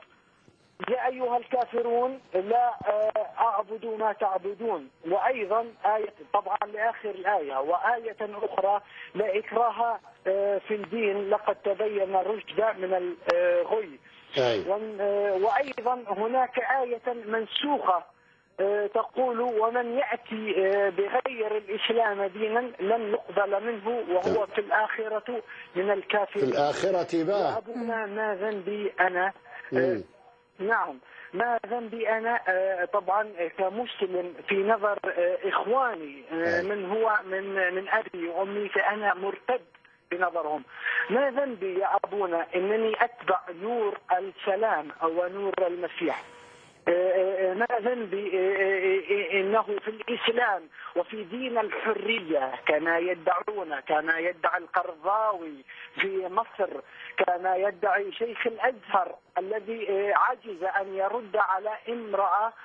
يا أيها الكافرون لا آه، أعبد ما تعبدون وأيضا آية طبعا لآخر الآية وآية أخرى لا إكراه آه، في الدين لقد تبين الرشد من الغي اي وان- آه، وأيضا هناك آية منسوخة آه، تقول ومن يأتي آه، بغير الإسلام دينا لن يقبل منه وهو في الآخرة من في الكافرين الاخره يا بقى أبونا ما ذنبي أنا آه، مم. نعم ما ذنبي أنا آه، طبعا كمسلم في نظر آه، إخواني آه، من هو من من أبي وأمي فأنا مرتد بنظرهم ما ذنبي يا أبونا أنني أتبع نور السلام أو نور المسيح آه، آه، ما ذنبي آه، آه، آه، انه في الاسلام وفي دين الحريه كما يدعون كما يدعي القرضاوي في مصر كما يدعي شيخ الازهر الذي آه، عجز ان يرد على امراه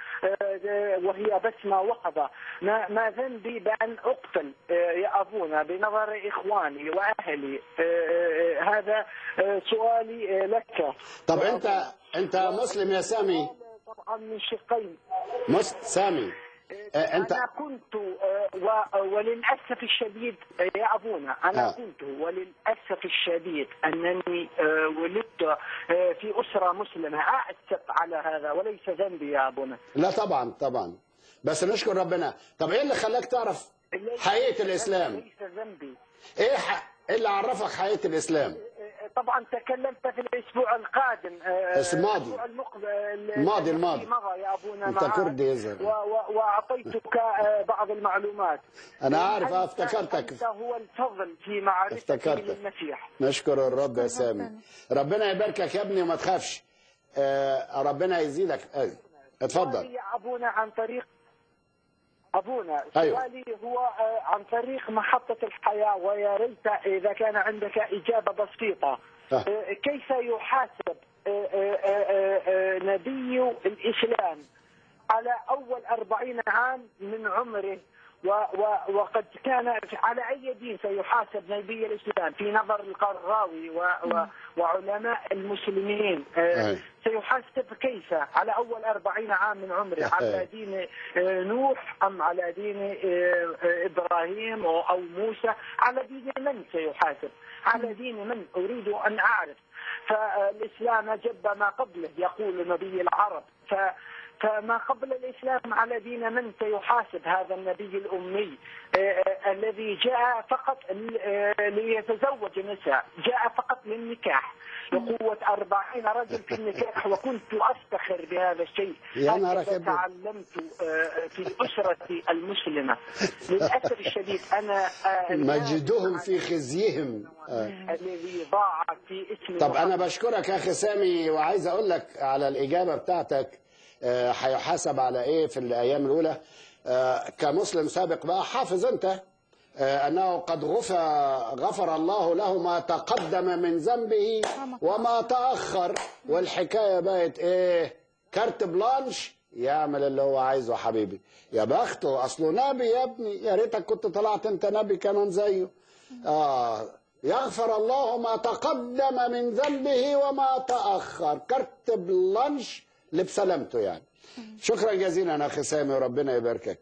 آه، وهي بسمه وقظه ما ما ذنبي بان اقتل آه، يا ابونا بنظر اخواني واهلي آه، آه، هذا آه، سؤالي آه، لك طب انت انت مسلم يا سامي طبعا من شقين مس سامي آه، انت أنا كنت آه، و- وللأسف الشديد آه، يا أبونا أنا آه. كنت وللأسف الشديد أنني آه، ولدت آه، في أسرة مسلمة أعسف على هذا وليس ذنبي يا أبونا لا طبعا طبعا بس نشكر ربنا طب ايه اللي خلاك تعرف حقيقه الاسلام ليس ذنبي ايه ح... ايه اللي عرفك حقيقه الاسلام آه، طبعا تكلمت في الأسبوع القادم آه، بس الماضي. الأسبوع المقبل الماضي- الماضي. مضى يا أبونا انت معك. كردي يظهر. و- و- وأعطيتك آه، بعض المعلومات انا عارف اه أنت- افتكرتك أنت هو الفضل في معرفتي افتكرتك. للمسيح نشكر الرب يا سامي ربنا يباركك يا ابني وما تخافش آه ربنا يزيدك آه. اتفضل سؤالي يا أبونا عن طريق أبونا أيوة. سؤالي هو آه، عن طريق محطة الحياة ويا ريت إذا كان عندك إجابة بسيطة آه. آه، كيف يحاسب آه، آه، آه، آه، نبي الإسلام على أول أربعين عام من عمره و و وقد كان على أي دين سيحاسب نبي الإسلام في نظر القرضاوي و و وعلماء المسلمين آه، أي. سيحاسب كيف على أول أربعين عام من عمره على أي. دين آه، نوح أم على دين آه، آه، إبراهيم أو أو موسى على دين من سيحاسب على دين من أريد أن أعرف فالإسلام جب ما قبله يقول نبي العرب ف فما قبل الإسلام على دين من سيحاسب هذا النبي الأمي آه، آه، الذي جاء فقط ل- آه، ليتزوج النساء جاء فقط للنكاح لقوة أربعين رجل في النكاح وكنت أفتخر بهذا الشيء يا نهار هكذا أبيض. تعلمت آه، في أسرتي المسلمة للأسف الشديد أنا آه، مجدهم في خزيهم آه. الذي ضاع في اسم طب انا محمد. بشكرك يا اخي سامي وعايز اقول لك على الاجابه بتاعتك آه، هيحاسب على ايه في الايام الاولى آه، كمسلم سابق بقى حافظ انت آه، انه قد غفر غفر الله له ما تقدم من ذنبه وما تاخر والحكايه بقت ايه كارت بلانش يعمل اللي هو عايزه يا حبيبي يا بخته اصله نبي يا ابني يا ريتك كنت طلعت انت نبي كمان زيه اه يغفر الله ما تقدم من ذنبه وما تاخر كارت بلانش اللي بسلامته يعني شكرا جزيلا يا اخي سامي وربنا يباركك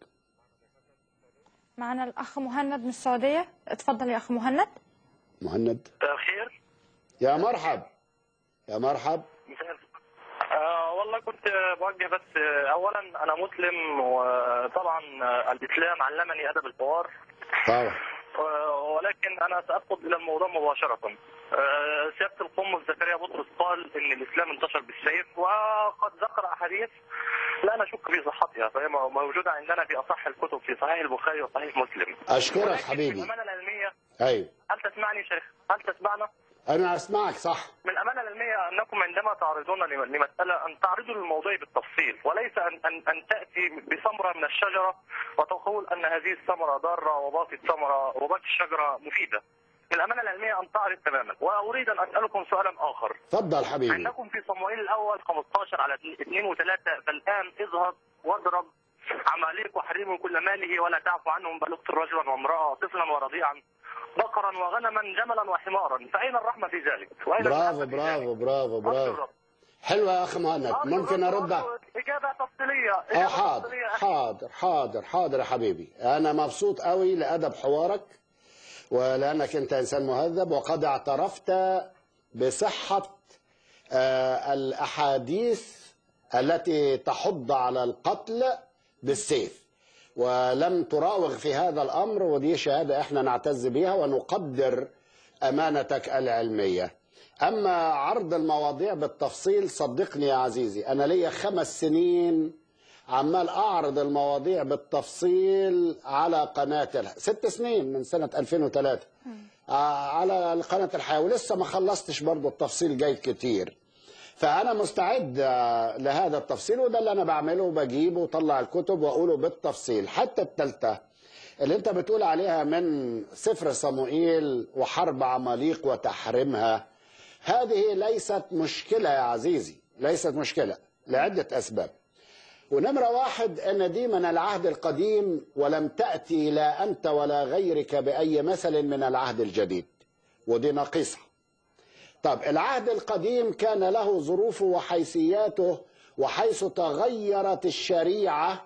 معنا الأخ مهند من السعودية اتفضل يا أخ مهند مهند مساء الخير يا مرحب يا مرحب مساء الخير. آه والله كنت بوجه بس آه، اولا انا مسلم وطبعا آه، الاسلام علمني ادب الحوار طبعا آه، ولكن انا سادخل الى الموضوع مباشره آه، سياده القم زكريا بطرس قال ان الاسلام انتشر بالسيف وقد ذكر احاديث لا نشك في صحتها فهي موجوده عندنا في اصح الكتب في صحيح البخاري وصحيح مسلم اشكرك حبيبي الامانه العلميه ايوه هل تسمعني شيخ هل تسمعنا انا اسمعك صح من الامانه العلميه انكم عندما تعرضون لم- لمساله ان تعرضوا الموضوع بالتفصيل وليس ان ان, أن تاتي بثمره من الشجره وتقول ان هذه الثمره ضاره وباقي الثمره وباقي الشجره مفيده. من الامانه العلميه ان تعرض تماما واريد ان اسالكم سؤالا اخر. اتفضل حبيبي عندكم في صموئيل الاول 15 على 2 و3 فالان اذهب واضرب عماليق وحريم كل ماله ولا تعفو عنهم بل اقتل رجلا وامراه طفلا ورضيعا بقرا وغنما جملا وحمارا فاين الرحمه في ذلك؟ واين برافو الرحمة في برافو ذلك؟ برافو برافو حلوه يا اخي مهند ممكن ارد اجابه تفصيليه اه اجابه حاضر تفصيليه حاضر حاضر حاضر يا حبيبي انا مبسوط قوي لادب حوارك ولانك انت انسان مهذب وقد اعترفت بصحه آه، الاحاديث التي تحض على القتل بالسيف ولم تراوغ في هذا الامر ودي شهاده احنا نعتز بها ونقدر امانتك العلميه اما عرض المواضيع بالتفصيل صدقني يا عزيزي انا ليا خمس سنين عمال اعرض المواضيع بالتفصيل على قناه الح... ست سنين من سنه 2003 آه، على قناه الحياه ولسه ما خلصتش برضو التفصيل جاي كتير فانا مستعد آه، لهذا التفصيل وده اللي انا بعمله بجيبه وطلع الكتب واقوله بالتفصيل حتى الثالثه اللي انت بتقول عليها من سفر صموئيل وحرب عماليق وتحريمها هذه ليست مشكله يا عزيزي ليست مشكله لعده اسباب ونمرة واحد أن دي من العهد القديم ولم تأتي لا أنت ولا غيرك بأي مثل من العهد الجديد ودي ناقصة طب العهد القديم كان له ظروفه وحيثياته وحيث تغيرت الشريعة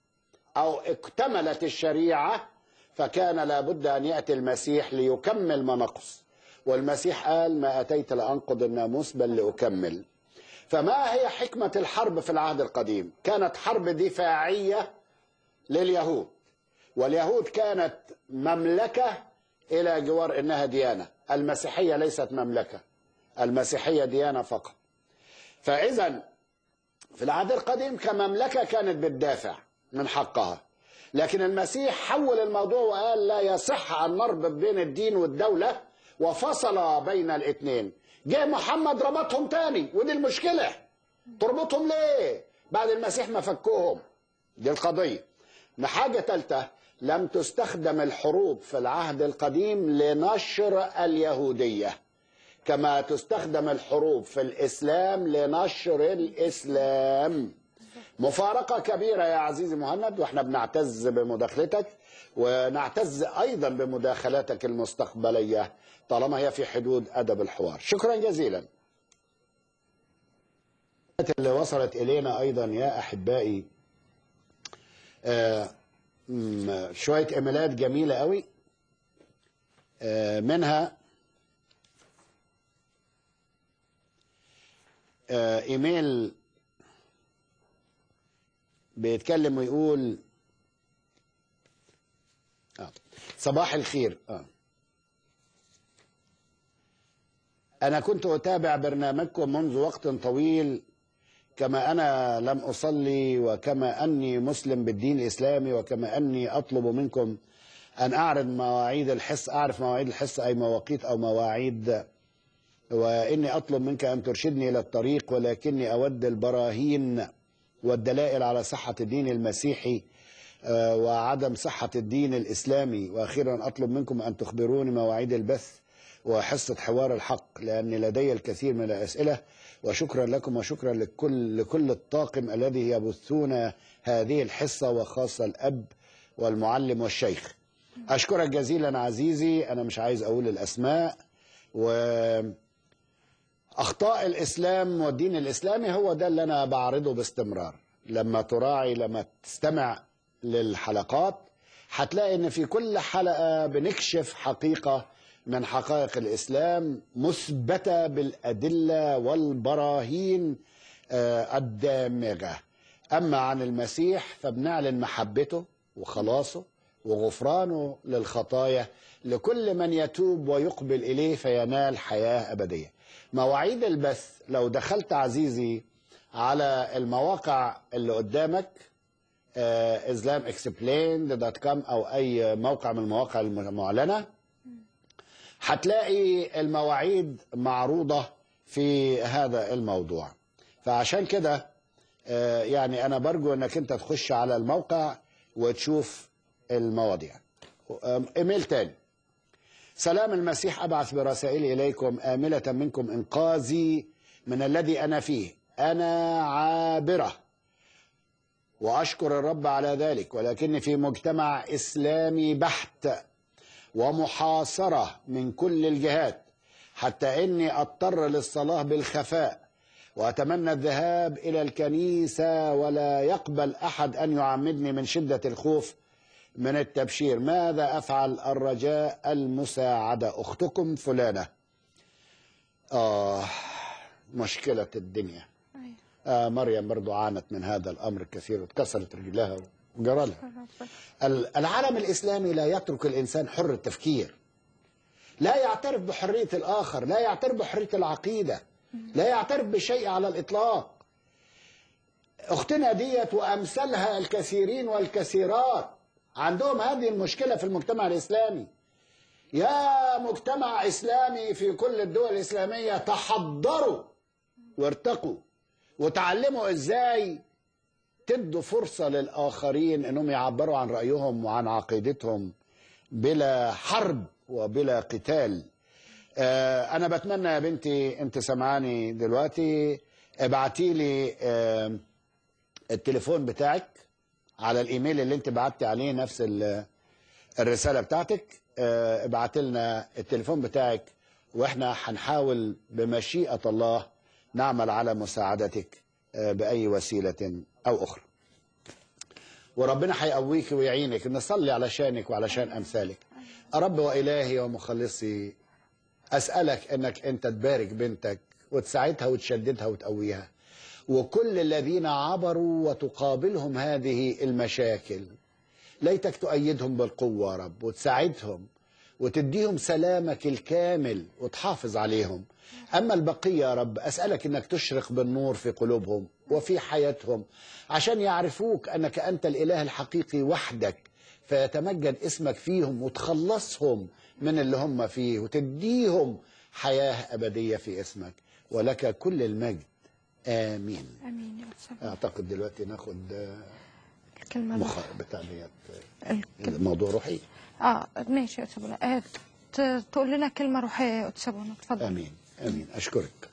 أو اكتملت الشريعة فكان لابد أن يأتي المسيح ليكمل ما نقص والمسيح قال ما أتيت لأنقض الناموس بل لأكمل فما هي حكمة الحرب في العهد القديم كانت حرب دفاعية لليهود واليهود كانت مملكة إلى جوار إنها ديانة المسيحية ليست مملكة المسيحية ديانة فقط فإذا في العهد القديم كمملكة كانت بتدافع من حقها لكن المسيح حول الموضوع وقال لا يصح أن نربط بين الدين والدولة وفصل بين الاثنين جه محمد ربطهم تاني ودي المشكلة تربطهم ليه بعد المسيح ما فكوهم دي القضية حاجة ثالثة لم تستخدم الحروب في العهد القديم لنشر اليهودية كما تستخدم الحروب في الإسلام لنشر الإسلام مفارقة كبيرة يا عزيزي مهند واحنا بنعتز بمداخلتك ونعتز أيضا بمداخلاتك المستقبلية طالما هي في حدود أدب الحوار شكرا جزيلا اللي وصلت إلينا أيضا يا أحبائي آه م- شوية إيميلات جميلة قوي آه منها آه إيميل بيتكلم ويقول آه. صباح الخير آه. أنا كنت أتابع برنامجكم منذ وقت طويل كما أنا لم أصلي وكما أني مسلم بالدين الإسلامي وكما أني أطلب منكم أن أعرض مواعيد الحصة أعرف مواعيد الحصة أي مواقيت أو مواعيد وإني أطلب منك أن ترشدني إلى الطريق ولكني أود البراهين والدلائل على صحة الدين المسيحي آه، وعدم صحة الدين الإسلامي وأخيرا أطلب منكم أن تخبروني مواعيد البث وحصة حوار الحق لأن لدي الكثير من الأسئلة وشكرا لكم وشكرا لكل, لكل الطاقم الذي يبثون هذه الحصة وخاصة الأب والمعلم والشيخ أشكرك جزيلا عزيزي أنا مش عايز أقول الأسماء و أخطاء الإسلام والدين الإسلامي هو ده اللي أنا بعرضه باستمرار لما تراعي لما تستمع للحلقات هتلاقي إن في كل حلقة بنكشف حقيقة من حقائق الإسلام مثبتة بالأدلة والبراهين آه، الدامغة أما عن المسيح فبنعلن محبته وخلاصه وغفرانه للخطايا لكل من يتوب ويقبل إليه فينال حياة أبدية مواعيد البث لو دخلت عزيزي على المواقع اللي قدامك islamexplained.com او اي موقع من المواقع المعلنه هتلاقي المواعيد معروضه في هذا الموضوع فعشان كده آه، يعني انا برجو انك انت تخش على الموقع وتشوف المواضيع آم، ايميل تاني سلام المسيح أبعث برسائلي إليكم آملة منكم إنقاذي من الذي أنا فيه أنا عابرة وأشكر الرب على ذلك ولكني في مجتمع إسلامي بحت ومحاصرة من كل الجهات حتى إني أضطر للصلاة بالخفاء وأتمنى الذهاب إلى الكنيسة ولا يقبل أحد أن يعمدني من شدة الخوف من التبشير ماذا أفعل الرجاء المساعدة أختكم فلانة آه مشكلة الدنيا آه مريم برضو عانت من هذا الأمر الكثير واتكسرت رجلها وجرى لها ال- العالم الإسلامي لا يترك الإنسان حر التفكير لا يعترف بحرية الآخر لا يعترف بحرية العقيدة لا يعترف بشيء على الإطلاق أختنا ديت وأمثالها الكثيرين والكثيرات عندهم هذه المشكلة في المجتمع الإسلامي يا مجتمع إسلامي في كل الدول الإسلامية تحضروا وارتقوا وتعلموا إزاي تدوا فرصة للآخرين أنهم يعبروا عن رأيهم وعن عقيدتهم بلا حرب وبلا قتال آه، أنا بتمنى يا بنتي أنت سمعاني دلوقتي ابعتي لي آه، التليفون بتاعك على الايميل اللي انت بعتي عليه نفس ال- الرساله بتاعتك آه، ابعت لنا التليفون بتاعك واحنا هنحاول بمشيئه الله نعمل على مساعدتك آه، باي وسيله او اخرى وربنا هيقويك ويعينك نصلي علشانك وعلشان امثالك رب والهي ومخلصي اسالك انك انت تبارك بنتك وتساعدها وتشددها وتقويها وكل الذين عبروا وتقابلهم هذه المشاكل ليتك تؤيدهم بالقوة يا رب وتساعدهم وتديهم سلامك الكامل وتحافظ عليهم أما البقية يا رب أسألك أنك تشرق بالنور في قلوبهم وفي حياتهم عشان يعرفوك أنك أنت الإله الحقيقي وحدك فيتمجد اسمك فيهم وتخلصهم من اللي هم فيه وتديهم حياة أبدية في اسمك ولك كل المجد آمين امين يا أستاذ. أعتقد دلوقتي ناخد آه، الكلمه مخ... بتاع ديت موضوع روحي اه ماشي يا أستاذ بولا. آه ت- تقول لنا كلمه روحيه يا أستاذ بولا. اتفضل امين امين اشكرك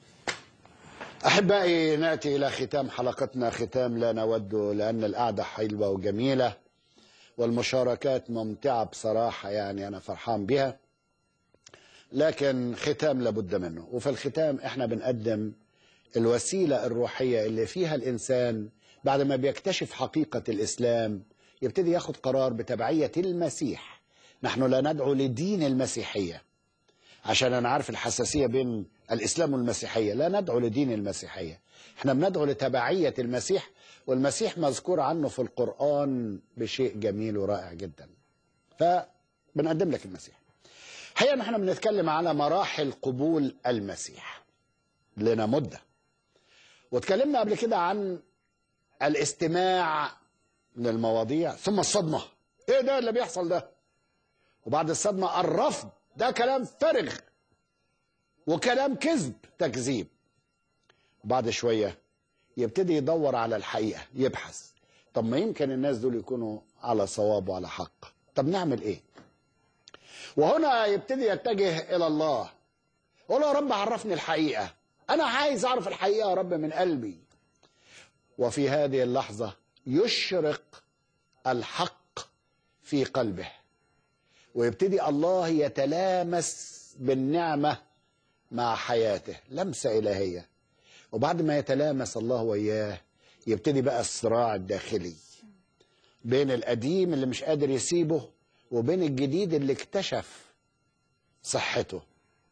احبائي ناتي الى ختام حلقتنا ختام لا نوده لان القعده حلوه وجميله والمشاركات ممتعه بصراحه يعني انا فرحان بها لكن ختام لابد منه وفي الختام احنا بنقدم الوسيله الروحيه اللي فيها الانسان بعد ما بيكتشف حقيقه الاسلام يبتدي ياخد قرار بتبعيه المسيح نحن لا ندعو لدين المسيحيه عشان انا عارف الحساسيه بين الاسلام والمسيحيه لا ندعو لدين المسيحيه احنا بندعو لتبعيه المسيح والمسيح مذكور عنه في القران بشيء جميل ورائع جدا فبنقدم لك المسيح حقيقه نحن بنتكلم على مراحل قبول المسيح لنا مده واتكلمنا قبل كده عن الاستماع للمواضيع ثم الصدمه ايه ده اللي بيحصل ده وبعد الصدمه الرفض ده كلام فارغ وكلام كذب تكذيب بعد شويه يبتدي يدور على الحقيقه يبحث طب ما يمكن الناس دول يكونوا على صواب وعلى حق طب نعمل ايه وهنا يبتدي يتجه الى الله يقول له يا رب عرفني الحقيقه انا عايز اعرف الحقيقه يا رب من قلبي وفي هذه اللحظه يشرق الحق في قلبه ويبتدي الله يتلامس بالنعمه مع حياته لمسه الهيه وبعد ما يتلامس الله وياه يبتدي بقى الصراع الداخلي بين القديم اللي مش قادر يسيبه وبين الجديد اللي اكتشف صحته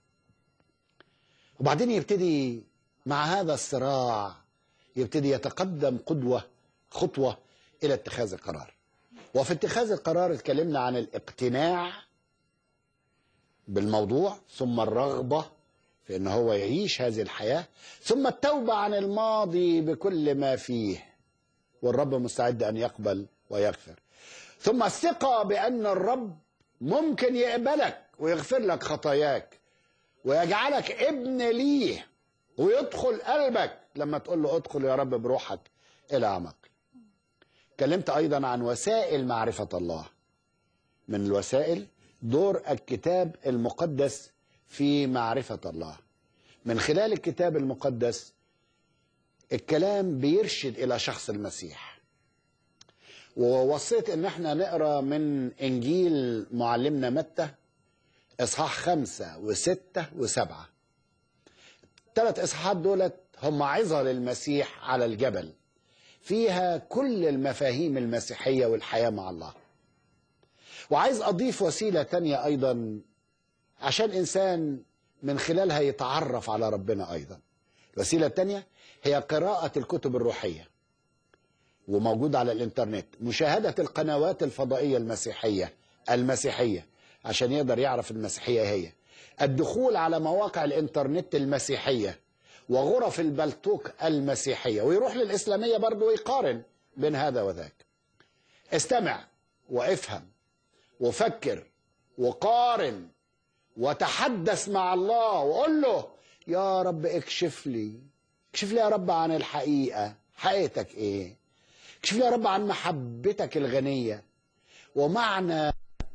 وبعدين يبتدي مع هذا الصراع يبتدي يتقدم قدوة خطوة إلى اتخاذ القرار وفي اتخاذ القرار اتكلمنا عن الاقتناع بالموضوع ثم الرغبة في ان هو يعيش هذه الحياة ثم التوبة عن الماضي بكل ما فيه والرب مستعد ان يقبل ويغفر ثم الثقة بان الرب ممكن يقبلك ويغفر لك خطاياك ويجعلك ابن ليه ويدخل قلبك لما تقول له ادخل يا رب بروحك الى اعماق اتكلمت ايضا عن وسائل معرفة الله من الوسائل دور الكتاب المقدس في معرفة الله من خلال الكتاب المقدس الكلام بيرشد إلى شخص المسيح ووصيت إن احنا نقرأ من إنجيل معلمنا متى إصحاح خمسة وستة وسبعة الثلاث إصحاحات دولت هم عظة للمسيح على الجبل فيها كل المفاهيم المسيحية والحياة مع الله وعايز أضيف وسيلة تانية أيضا عشان إنسان من خلالها يتعرف على ربنا أيضا الوسيلة الثانية هي قراءة الكتب الروحية وموجود على الإنترنت مشاهدة القنوات الفضائية المسيحية المسيحية عشان يقدر يعرف المسيحية هي الدخول على مواقع الإنترنت المسيحية وغرف البلتوك المسيحية ويروح للإسلامية برضه ويقارن بين هذا وذاك استمع وافهم وفكر وقارن وتحدث مع الله وقول له يا رب اكشف لي اكشف لي يا رب عن الحقيقة حقيقتك ايه اكشف لي يا رب عن محبتك الغنية ومعنى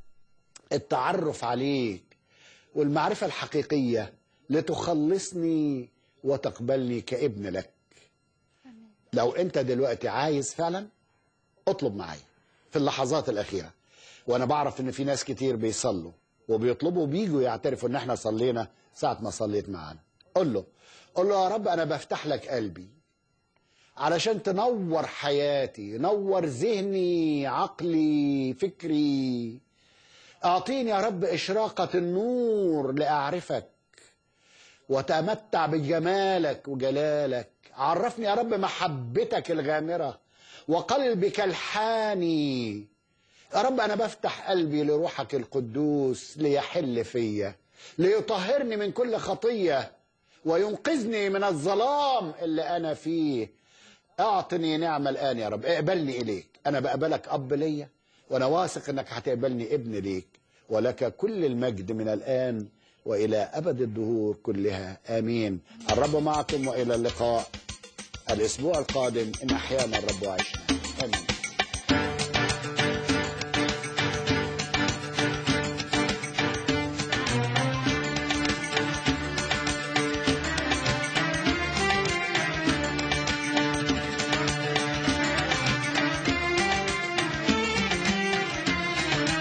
التعرف عليك والمعرفة الحقيقية لتخلصني وتقبلني كابن لك لو انت دلوقتي عايز فعلا اطلب معايا في اللحظات الأخيرة وانا بعرف ان في ناس كتير بيصلوا وبيطلبوا بيجوا يعترفوا ان احنا صلينا ساعة ما صليت معانا قول له قول له يا رب انا بفتح لك قلبي علشان تنور حياتي نور ذهني عقلي فكري اعطيني يا رب اشراقة النور لاعرفك وتمتع بجمالك وجلالك عرفني يا رب محبتك الغامرة وقلبك الحاني يا رب أنا بفتح قلبي لروحك القدوس ليحل فيا ليطهرني من كل خطية وينقذني من الظلام اللي أنا فيه أعطني نعمة الآن يا رب اقبلني إليك أنا بقبلك أب ليا وأنا واثق أنك هتقبلني ابن ليك ولك كل المجد من الآن وإلى أبد الدهور كلها آمين الرب معكم وإلى اللقاء الأسبوع القادم إن أحيانا الرب وعشنا